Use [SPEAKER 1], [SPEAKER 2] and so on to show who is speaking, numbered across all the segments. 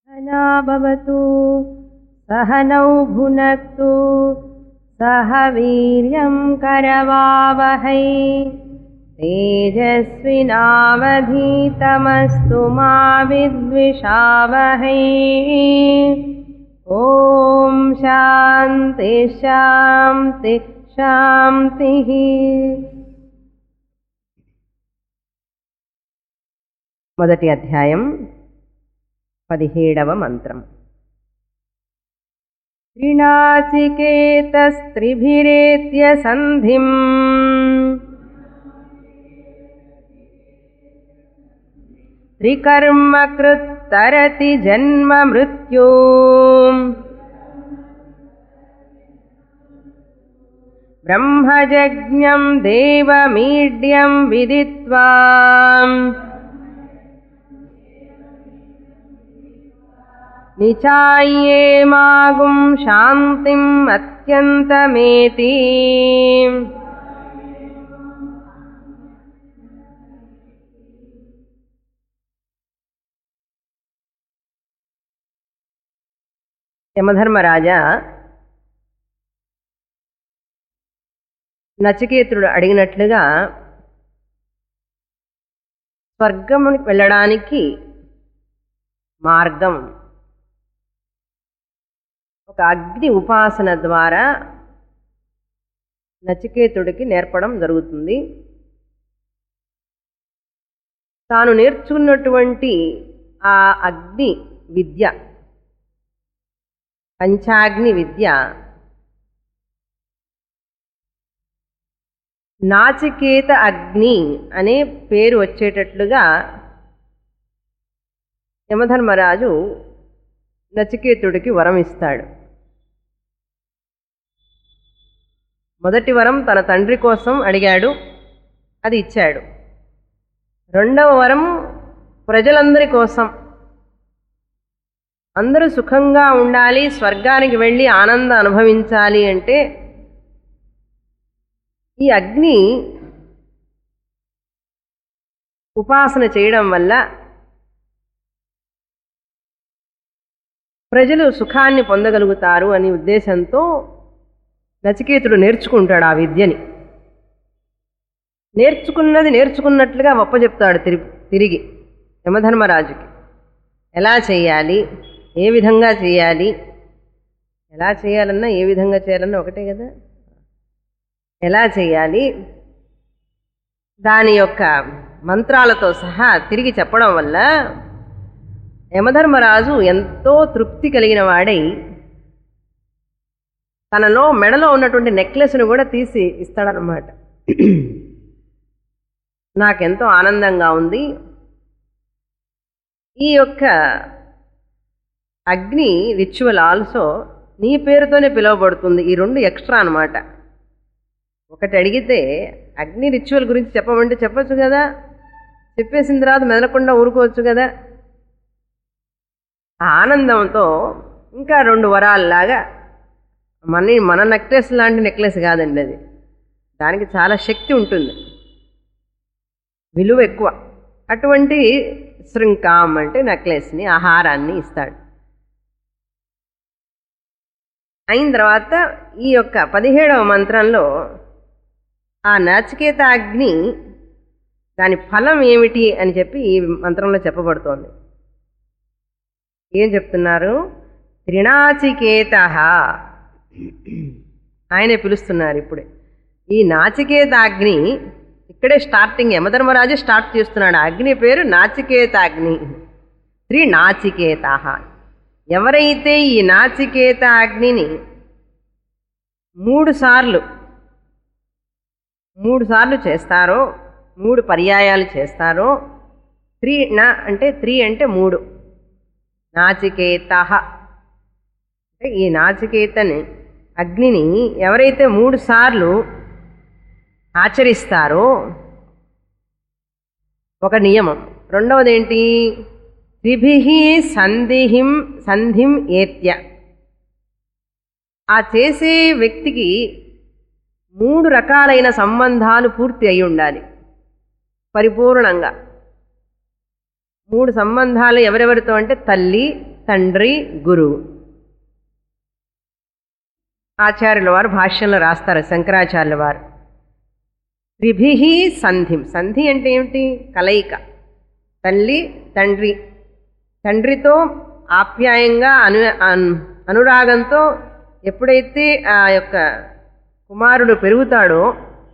[SPEAKER 1] सहना भवतु सहनौ भुनक्तु सह वीर्यं करवावहै तेजस्विनावधीतमस्तु मा विद्विषावहै ॐ शान्ति शान्ति शान्तिः మొదటి అధ్యాయం పదిహేడవ మంత్రం త్రినాచికేతస్త్రిభిరేత్య సంధిం త్రికర్మకృత్తరతి జన్మ మృత్యు బ్రహ్మజజ్ఞం దేవమీడ్యం విదిత్వా నిచాయ్యే మాగుం శాంతిం అత్యంతమేతి యమధర్మరాజా నచికేతుడు అడిగినట్లుగా స్వర్గమునికి వెళ్ళడానికి మార్గం ఒక అగ్ని ఉపాసన ద్వారా నచికేతుడికి నేర్పడం జరుగుతుంది తాను నేర్చుకున్నటువంటి ఆ అగ్ని విద్య పంచాగ్ని విద్య నాచికేత అగ్ని అనే పేరు వచ్చేటట్లుగా యమధర్మరాజు నచికేతుడికి వరం ఇస్తాడు మొదటి వరం తన తండ్రి కోసం అడిగాడు అది ఇచ్చాడు రెండవ వరం ప్రజలందరి కోసం అందరూ సుఖంగా ఉండాలి స్వర్గానికి వెళ్ళి ఆనందం అనుభవించాలి అంటే ఈ అగ్ని ఉపాసన చేయడం వల్ల ప్రజలు సుఖాన్ని పొందగలుగుతారు అనే ఉద్దేశంతో నచికేతుడు నేర్చుకుంటాడు ఆ విద్యని నేర్చుకున్నది నేర్చుకున్నట్లుగా చెప్తాడు తిరి తిరిగి యమధర్మరాజుకి ఎలా చేయాలి ఏ విధంగా చేయాలి ఎలా చేయాలన్నా ఏ విధంగా చేయాలన్నా ఒకటే కదా ఎలా చేయాలి దాని యొక్క మంత్రాలతో సహా తిరిగి చెప్పడం వల్ల యమధర్మరాజు ఎంతో తృప్తి కలిగిన వాడై తనలో మెడలో ఉన్నటువంటి నెక్లెస్ను కూడా తీసి ఇస్తాడనమాట నాకెంతో ఆనందంగా ఉంది ఈ యొక్క అగ్ని రిచువల్ ఆల్సో నీ పేరుతోనే పిలువబడుతుంది ఈ రెండు ఎక్స్ట్రా అనమాట ఒకటి అడిగితే అగ్ని రిచువల్ గురించి చెప్పమంటే చెప్పచ్చు కదా చెప్పేసిన తర్వాత మెదలకుండా ఊరుకోవచ్చు కదా ఆ ఆనందంతో ఇంకా రెండు వరాలలాగా మన మన నెక్లెస్ లాంటి నెక్లెస్ కాదండి అది దానికి చాలా శక్తి ఉంటుంది విలువ ఎక్కువ అటువంటి శృంకాం అంటే నెక్లెస్ని ఆహారాన్ని ఇస్తాడు అయిన తర్వాత ఈ యొక్క పదిహేడవ మంత్రంలో ఆ నచికేత అగ్ని దాని ఫలం ఏమిటి అని చెప్పి ఈ మంత్రంలో చెప్పబడుతోంది ఏం చెప్తున్నారు త్రినాచికేత ఆయనే పిలుస్తున్నారు ఇప్పుడే ఈ నాచికేతాగ్ని ఇక్కడే స్టార్టింగ్ యమధర్మరాజు స్టార్ట్ చేస్తున్నాడు అగ్ని పేరు నాచికేతాగ్ని త్రి నాచికేత ఎవరైతే ఈ నాచికేత అగ్నిని మూడు సార్లు మూడు సార్లు చేస్తారో మూడు పర్యాయాలు చేస్తారో త్రీ నా అంటే త్రీ అంటే మూడు నాచికేత అంటే ఈ నాచికేతని అగ్నిని ఎవరైతే మూడు సార్లు ఆచరిస్తారో ఒక నియమం రెండవది ఏంటి త్రిభి సంధిహిం సంధిం ఏత్య ఆ చేసే వ్యక్తికి మూడు రకాలైన సంబంధాలు పూర్తి అయి ఉండాలి పరిపూర్ణంగా మూడు సంబంధాలు ఎవరెవరితో అంటే తల్లి తండ్రి గురువు ఆచార్యుల వారు భాష్యంలో రాస్తారు శంకరాచార్యుల వారు త్రిభి సంధిం సంధి అంటే ఏమిటి కలయిక తల్లి తండ్రి తండ్రితో ఆప్యాయంగా అను అన్- అనురాగంతో ఎప్పుడైతే ఆ యొక్క కుమారుడు పెరుగుతాడో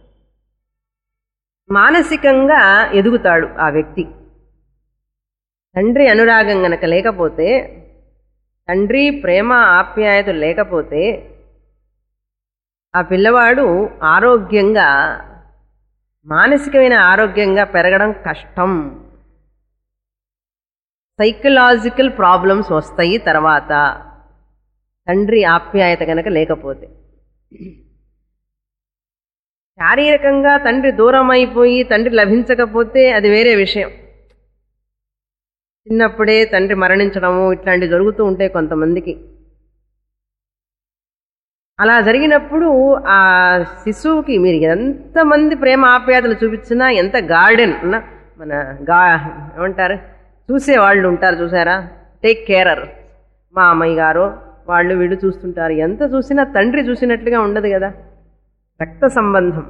[SPEAKER 1] మానసికంగా ఎదుగుతాడు ఆ వ్యక్తి తండ్రి అనురాగం గనక లేకపోతే తండ్రి ప్రేమ ఆప్యాయత లేకపోతే ఆ పిల్లవాడు ఆరోగ్యంగా మానసికమైన ఆరోగ్యంగా పెరగడం కష్టం సైకలాజికల్ ప్రాబ్లమ్స్ వస్తాయి తర్వాత తండ్రి ఆప్యాయత కనుక లేకపోతే శారీరకంగా తండ్రి దూరం అయిపోయి తండ్రి లభించకపోతే అది వేరే విషయం చిన్నప్పుడే తండ్రి మరణించడము ఇట్లాంటివి జరుగుతూ ఉంటాయి కొంతమందికి అలా జరిగినప్పుడు ఆ శిశువుకి మీరు ఎంతమంది ప్రేమ ఆప్యాయతలు చూపించినా ఎంత గార్డెన్ అన్న మన గా ఏమంటారు చూసే వాళ్ళు ఉంటారు చూసారా టేక్ కేరర్ మా అమ్మాయి గారు వాళ్ళు వీళ్ళు చూస్తుంటారు ఎంత చూసినా తండ్రి చూసినట్లుగా ఉండదు కదా రక్త సంబంధం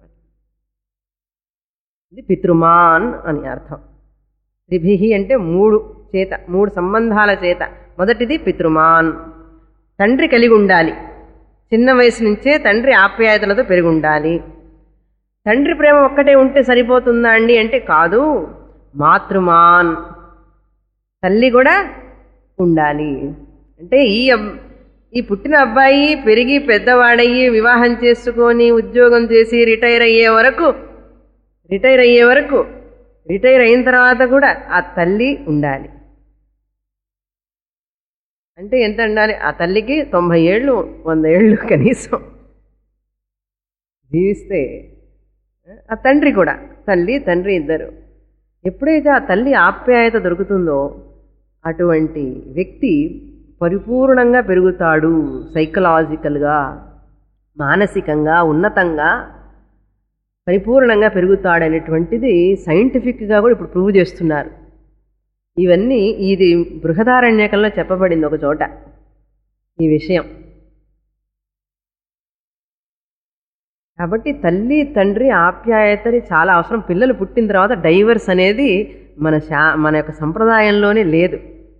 [SPEAKER 1] ఇది పితృమాన్ అని అర్థం త్రిభి అంటే మూడు చేత మూడు సంబంధాల చేత మొదటిది పితృమాన్ తండ్రి కలిగి ఉండాలి చిన్న వయసు నుంచే తండ్రి ఆప్యాయతలతో పెరిగి ఉండాలి తండ్రి ప్రేమ ఒక్కటే ఉంటే సరిపోతుందా అండి అంటే కాదు మాతృమాన్ తల్లి కూడా ఉండాలి అంటే ఈ అబ్ ఈ పుట్టిన అబ్బాయి పెరిగి పెద్దవాడయ్యి వివాహం చేసుకొని ఉద్యోగం చేసి రిటైర్ అయ్యే వరకు రిటైర్ అయ్యే వరకు రిటైర్ అయిన తర్వాత కూడా ఆ తల్లి ఉండాలి అంటే ఎంత ఉండాలి ఆ తల్లికి తొంభై ఏళ్ళు వంద ఏళ్ళు కనీసం జీవిస్తే ఆ తండ్రి కూడా తల్లి తండ్రి ఇద్దరు ఎప్పుడైతే ఆ తల్లి ఆప్యాయత దొరుకుతుందో అటువంటి వ్యక్తి పరిపూర్ణంగా పెరుగుతాడు సైకలాజికల్గా మానసికంగా ఉన్నతంగా పరిపూర్ణంగా పెరుగుతాడనేటువంటిది సైంటిఫిక్గా కూడా ఇప్పుడు ప్రూవ్ చేస్తున్నారు ఇవన్నీ ఇది బృహదారణ్యకంలో చెప్పబడింది ఒక చోట ఈ విషయం కాబట్టి తల్లి తండ్రి ఆప్యాయతని చాలా అవసరం పిల్లలు పుట్టిన తర్వాత డైవర్స్ అనేది మన శా మన యొక్క సంప్రదాయంలోనే లేదు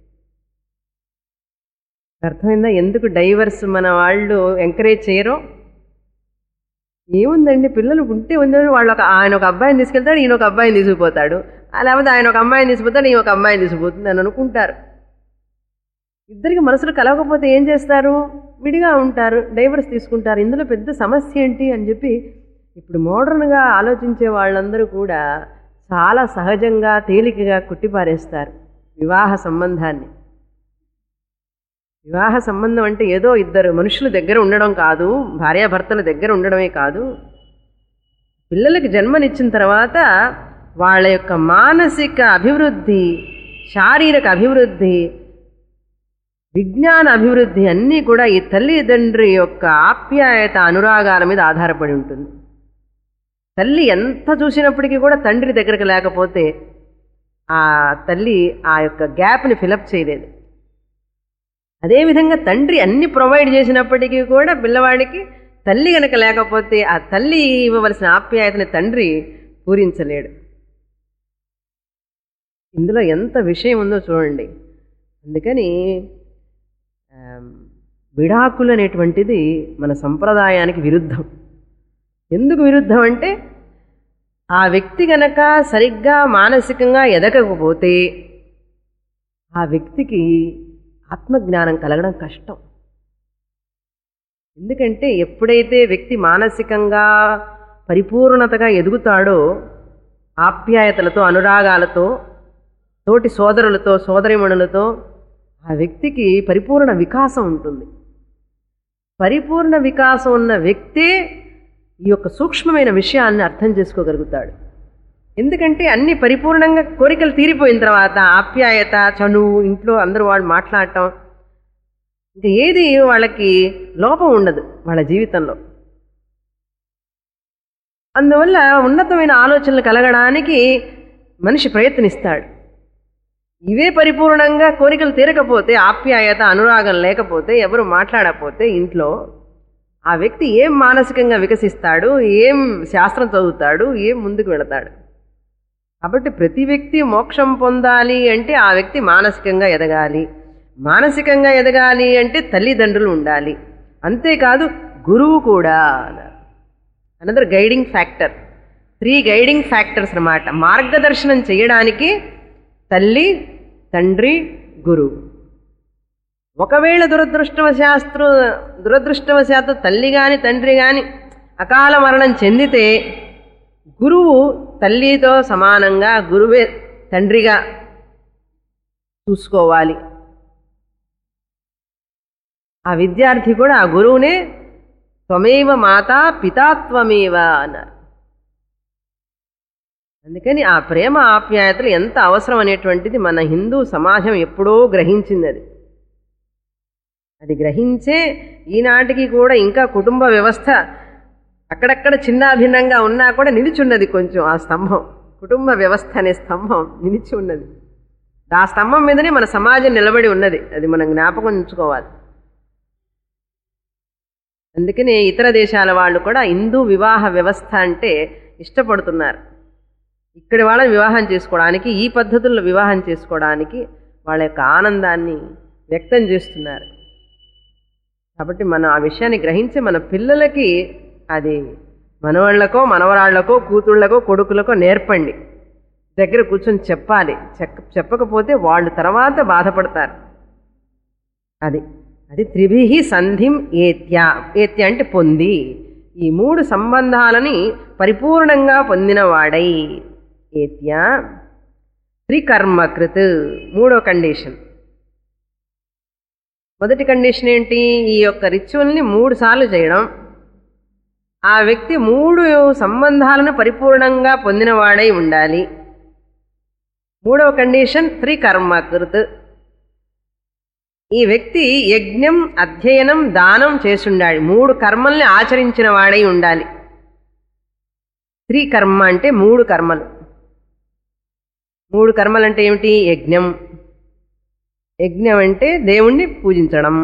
[SPEAKER 1] అర్థమైందా ఎందుకు డైవర్స్ మన వాళ్ళు ఎంకరేజ్ చేయరో ఏముందండి పిల్లలు ఉంటే ఉందని వాళ్ళు ఒక ఆయన ఒక అబ్బాయిని తీసుకెళ్తాడు ఈయన ఒక అబ్బాయిని తీసుకుపోతాడు ఆ లేకపోతే ఆయన ఒక అమ్మాయిని తీసుకుపోతాడు ఈయన ఒక అమ్మాయిని తీసుకుపోతుంది అని అనుకుంటారు ఇద్దరికి మనసులు కలవకపోతే ఏం చేస్తారు విడిగా ఉంటారు డైవర్స్ తీసుకుంటారు ఇందులో పెద్ద సమస్య ఏంటి అని చెప్పి ఇప్పుడు మోడర్న్గా ఆలోచించే వాళ్ళందరూ కూడా చాలా సహజంగా తేలికగా కుట్టిపారేస్తారు వివాహ సంబంధాన్ని వివాహ సంబంధం అంటే ఏదో ఇద్దరు మనుషుల దగ్గర ఉండడం కాదు భార్యాభర్తల దగ్గర ఉండడమే కాదు పిల్లలకి జన్మనిచ్చిన తర్వాత వాళ్ళ యొక్క మానసిక అభివృద్ధి శారీరక అభివృద్ధి విజ్ఞాన అభివృద్ధి అన్నీ కూడా ఈ తల్లిదండ్రి యొక్క ఆప్యాయత అనురాగాల మీద ఆధారపడి ఉంటుంది తల్లి ఎంత చూసినప్పటికీ కూడా తండ్రి దగ్గరకు లేకపోతే ఆ తల్లి ఆ యొక్క గ్యాప్ని ఫిలప్ చేయలేదు అదేవిధంగా తండ్రి అన్ని ప్రొవైడ్ చేసినప్పటికీ కూడా పిల్లవాడికి తల్లి గనక లేకపోతే ఆ తల్లి ఇవ్వవలసిన ఆప్యాయతని తండ్రి పూరించలేడు ఇందులో ఎంత విషయం ఉందో చూడండి అందుకని ఆమ్, విడాకులు అనేటువంటిది మన సంప్రదాయానికి విరుద్ధం ఎందుకు విరుద్ధం అంటే ఆ వ్యక్తి గనక సరిగ్గా మానసికంగా ఎదగకపోతే ఆ వ్యక్తికి ఆత్మజ్ఞానం కలగడం కష్టం ఎందుకంటే ఎప్పుడైతే వ్యక్తి మానసికంగా పరిపూర్ణతగా ఎదుగుతాడో ఆప్యాయతలతో అనురాగాలతో తోటి సోదరులతో సోదరిమణులతో ఆ వ్యక్తికి పరిపూర్ణ వికాసం ఉంటుంది పరిపూర్ణ వికాసం ఉన్న వ్యక్తే ఈ యొక్క సూక్ష్మమైన విషయాన్ని అర్థం చేసుకోగలుగుతాడు ఎందుకంటే అన్ని పరిపూర్ణంగా కోరికలు తీరిపోయిన తర్వాత ఆప్యాయత చనువు ఇంట్లో అందరూ వాళ్ళు మాట్లాడటం ఇంకా ఏది వాళ్ళకి లోపం ఉండదు వాళ్ళ జీవితంలో అందువల్ల ఉన్నతమైన ఆలోచనలు కలగడానికి మనిషి ప్రయత్నిస్తాడు ఇవే పరిపూర్ణంగా కోరికలు తీరకపోతే ఆప్యాయత అనురాగం లేకపోతే ఎవరు మాట్లాడకపోతే ఇంట్లో ఆ వ్యక్తి ఏం మానసికంగా వికసిస్తాడు ఏం శాస్త్రం చదువుతాడు ఏం ముందుకు వెళతాడు కాబట్టి ప్రతి వ్యక్తి మోక్షం పొందాలి అంటే ఆ వ్యక్తి మానసికంగా ఎదగాలి మానసికంగా ఎదగాలి అంటే తల్లిదండ్రులు ఉండాలి అంతేకాదు గురువు కూడా another guiding factor three guiding factors అన్నమాట మార్గదర్శనం చేయడానికి తల్లి తండ్రి గురువు ఒకవేళ దురదృష్టవశాస్త్రు దురదృష్టవశాత్తు తల్లి గాని తండ్రి గాని అకాల మరణం చెందితే గురువు తల్లితో సమానంగా గురువే తండ్రిగా చూసుకోవాలి ఆ విద్యార్థి కూడా ఆ గురువునే త్వమేవ మాతా పితాత్వమేవ అన్నారు అందుకని ఆ ప్రేమ ఆప్యాయతలు ఎంత అవసరం అనేటువంటిది మన హిందూ సమాజం ఎప్పుడో గ్రహించింది అది అది గ్రహించే ఈనాటికి కూడా ఇంకా కుటుంబ వ్యవస్థ అక్కడక్కడ చిన్నాభిన్నంగా ఉన్నా కూడా నిలిచున్నది కొంచెం ఆ స్తంభం కుటుంబ వ్యవస్థ అనే స్తంభం నిలిచి ఉన్నది ఆ స్తంభం మీదనే మన సమాజం నిలబడి ఉన్నది అది మనం జ్ఞాపకం ఉంచుకోవాలి అందుకనే ఇతర దేశాల వాళ్ళు కూడా హిందూ వివాహ వ్యవస్థ అంటే ఇష్టపడుతున్నారు ఇక్కడి వాళ్ళని వివాహం చేసుకోవడానికి ఈ పద్ధతుల్లో వివాహం చేసుకోవడానికి వాళ్ళ యొక్క ఆనందాన్ని వ్యక్తం చేస్తున్నారు కాబట్టి మనం ఆ విషయాన్ని గ్రహించి మన పిల్లలకి అది మనవాళ్ళకో మనవరాళ్లకో కూతుళ్ళకో కొడుకులకో నేర్పండి దగ్గర కూర్చొని చెప్పాలి చెక్క చెప్పకపోతే వాళ్ళు తర్వాత బాధపడతారు అది అది త్రిభి సంధిం ఏత్య ఏత్య అంటే పొంది ఈ మూడు సంబంధాలని పరిపూర్ణంగా పొందినవాడై ఏత్య త్రికర్మకృత్ మూడో కండిషన్ మొదటి కండిషన్ ఏంటి ఈ యొక్క రిచువల్ని మూడు సార్లు చేయడం ఆ వ్యక్తి మూడు సంబంధాలను పరిపూర్ణంగా పొందినవాడై ఉండాలి మూడవ కండిషన్ త్రికర్మకృత్ ఈ వ్యక్తి యజ్ఞం అధ్యయనం దానం చేసుండాలి మూడు కర్మల్ని ఆచరించిన వాడై ఉండాలి త్రికర్మ అంటే మూడు కర్మలు మూడు కర్మలు అంటే ఏమిటి యజ్ఞం యజ్ఞం అంటే దేవుణ్ణి పూజించడం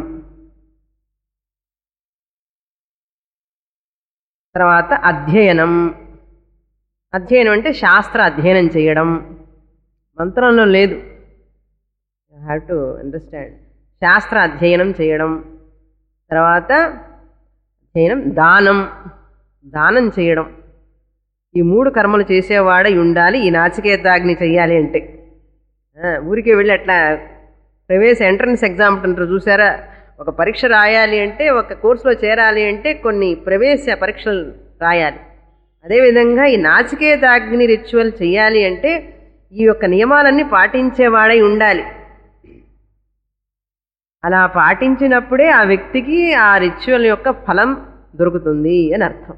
[SPEAKER 1] తర్వాత అధ్యయనం అధ్యయనం అంటే శాస్త్ర అధ్యయనం చేయడం మంత్రంలో లేదు హ్యావ్ టు అండర్స్టాండ్ శాస్త్ర అధ్యయనం చేయడం తర్వాత అధ్యయనం దానం దానం చేయడం ఈ మూడు కర్మలు చేసేవాడై ఉండాలి ఈ నాచికేతాగ్ని చెయ్యాలి అంటే ఆ, ఊరికే వెళ్ళి అట్లా ప్రవేశ ఎంట్రన్స్ ఎగ్జామ్ అంటారు చూసారా ఒక పరీక్ష రాయాలి అంటే ఒక కోర్సులో చేరాలి అంటే కొన్ని ప్రవేశ పరీక్షలు రాయాలి అదేవిధంగా ఈ నాచికేతాగ్ని రిచువల్ చేయాలి అంటే ఈ యొక్క నియమాలన్నీ పాటించేవాడై ఉండాలి అలా పాటించినప్పుడే ఆ వ్యక్తికి ఆ రిచువల్ యొక్క ఫలం దొరుకుతుంది అని అర్థం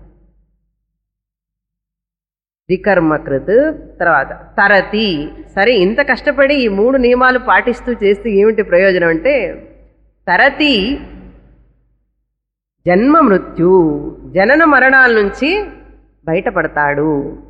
[SPEAKER 1] త్రికర్మకృత్ తర్వాత తరతి సరే ఇంత కష్టపడి ఈ మూడు నియమాలు పాటిస్తూ చేస్తే ఏమిటి ప్రయోజనం అంటే తరతి జన్మ మృత్యు జనన మరణాల నుంచి బయటపడతాడు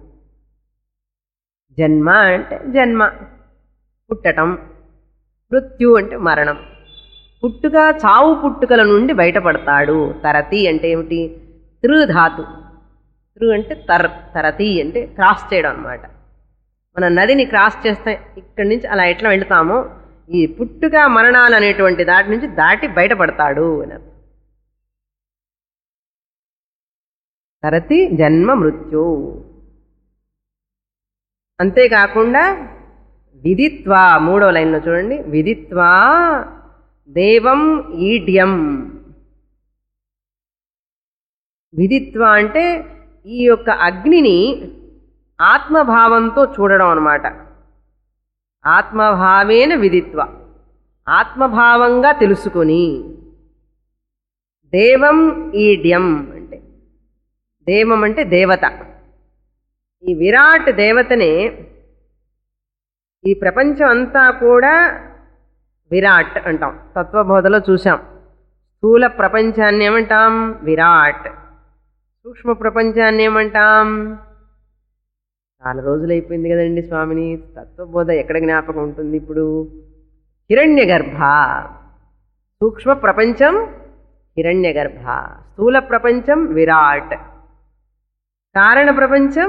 [SPEAKER 1] జన్మ అంటే జన్మ పుట్టటం మృత్యు అంటే మరణం పుట్టుక చావు పుట్టుకల నుండి బయటపడతాడు తరతి అంటే ఏమిటి త్రుధాతు త్రు అంటే తర్ తరతి అంటే క్రాస్ చేయడం అనమాట మన నదిని క్రాస్ చేస్తే ఇక్కడి నుంచి అలా ఎట్లా వెళుతామో ఈ పుట్టుక మరణాలు అనేటువంటి దాటి నుంచి దాటి బయటపడతాడు అని అర్థం. తరతి జన్మ మృత్యు అంతేకాకుండా విదిత్వా మూడో లైన్లో చూడండి విదిత్వా దేవం ఈడ్యం విదిత్వ అంటే ఈ యొక్క అగ్నిని ఆత్మభావంతో చూడడం అన్నమాట ఆత్మభావేన విదిత్వ ఆత్మభావంగా తెలుసుకొని దేవం ఈడ్యం అంటే దేవం అంటే దేవత ఈ విరాట్ దేవతనే ఈ ప్రపంచం అంతా కూడా విరాట్ అంటాం తత్వబోధలో చూసాం స్థూల ప్రపంచాన్ని ఏమంటాం విరాట్ సూక్ష్మ ప్రపంచాన్ని ఏమంటాం చాలా రోజులు అయిపోయింది కదండి స్వామిని తత్వబోధ ఎక్కడ జ్ఞాపకం ఉంటుంది ఇప్పుడు హిరణ్య గర్భ సూక్ష్మ ప్రపంచం హిరణ్య గర్భ స్థూల ప్రపంచం విరాట్ కారణ ప్రపంచం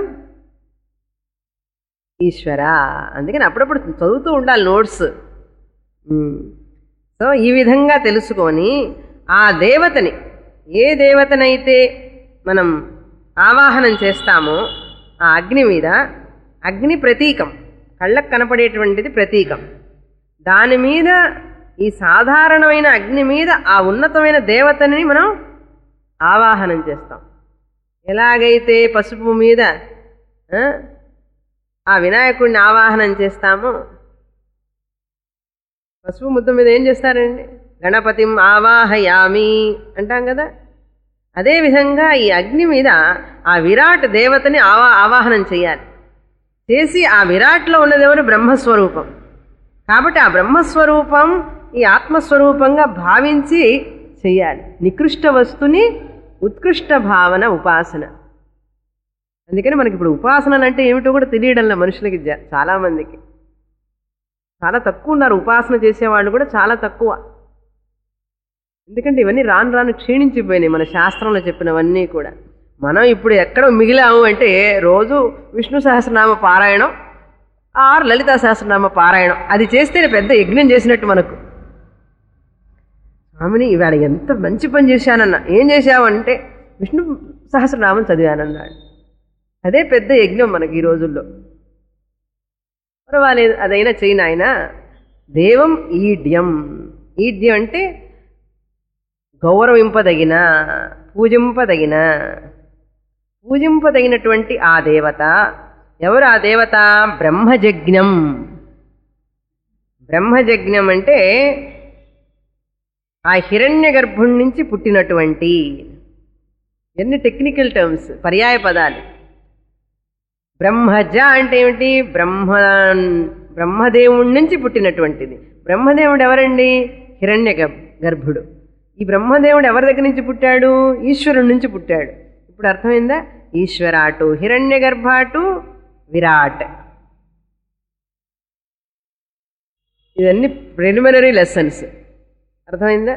[SPEAKER 1] ఈశ్వర అందుకని అప్పుడప్పుడు చదువుతూ ఉండాలి నోట్స్ ఉమ్. సో ఈ విధంగా తెలుసుకొని ఆ దేవతని ఏ దేవతనైతే మనం ఆవాహనం చేస్తామో ఆ అగ్ని మీద అగ్ని ప్రతీకం కళ్ళకు కనపడేటువంటిది ప్రతీకం దాని మీద ఈ సాధారణమైన అగ్ని మీద ఆ ఉన్నతమైన దేవతని మనం ఆవాహనం చేస్తాం ఎలాగైతే పసుపు మీద ఆ, ఆ వినాయకుడిని ఆవాహనం చేస్తామో పసుపు ముద్ద మీద ఏం చేస్తారండి గణపతిం ఆవాహయామి అంటాం కదా అదేవిధంగా ఈ అగ్ని మీద ఆ విరాట్ దేవతని ఆవా ఆవాహనం చేయాలి చేసి ఆ విరాట్లో ఉన్నది ఎవరు బ్రహ్మస్వరూపం కాబట్టి ఆ బ్రహ్మస్వరూపం ఈ ఆత్మస్వరూపంగా భావించి చెయ్యాలి నికృష్ట వస్తుని ఉత్కృష్ట భావన ఉపాసన అందుకని మనకి ఇప్పుడు ఉపాసనలు అంటే ఏమిటో కూడా తెలియడంలో మనుషులకి జ- చాలా మందికి చాలా తక్కువ ఉన్నారు ఉపాసన చేసేవాళ్ళు కూడా చాలా తక్కువ ఎందుకంటే ఇవన్నీ రాను రాను క్షీణించిపోయినాయి మన శాస్త్రంలో చెప్పినవన్నీ కూడా మనం ఇప్పుడు ఎక్కడ మిగిలాము అంటే రోజు విష్ణు సహస్రనామ పారాయణం ఆరు లలితా సహస్రనామ పారాయణం అది చేస్తేనే పెద్ద యజ్ఞం చేసినట్టు మనకు స్వామిని ఇవాళ ఎంత మంచి పని చేశానన్న ఏం చేశావంటే విష్ణు సహస్రనామం చదివానన్నాడు అదే పెద్ద యజ్ఞం మనకి ఈ రోజుల్లో పర్వాలేదు అదైనా చెయ్యి నాయన దేవం ఈడ్యం ఈడ్యం అంటే గౌరవింపదగిన పూజింపదగిన పూజింపదగినటువంటి ఆ దేవత ఎవరు ఆ దేవత బ్రహ్మజజ్ఞం బ్రహ్మజజ్ఞం అంటే ఆ హిరణ్య గర్భుడి నుంచి పుట్టినటువంటి ఎన్ని టెక్నికల్ టర్మ్స్ పర్యాయ పదాలు బ్రహ్మజ అంటే ఏమిటి బ్రహ్మ బ్రహ్మదేవుడి నుంచి పుట్టినటువంటిది బ్రహ్మదేవుడు ఎవరండి హిరణ్య గర్భ- గర్భుడు ఈ బ్రహ్మదేవుడు ఎవరి దగ్గర నుంచి పుట్టాడు ఈశ్వరుడి నుంచి పుట్టాడు ఇప్పుడు అర్థమైందా ఈశ్వరాటు హిరణ్య గర్భాటు విరాట్ ఇవన్నీ ప్రిలిమినరీ లెసన్స్ అర్థమైందా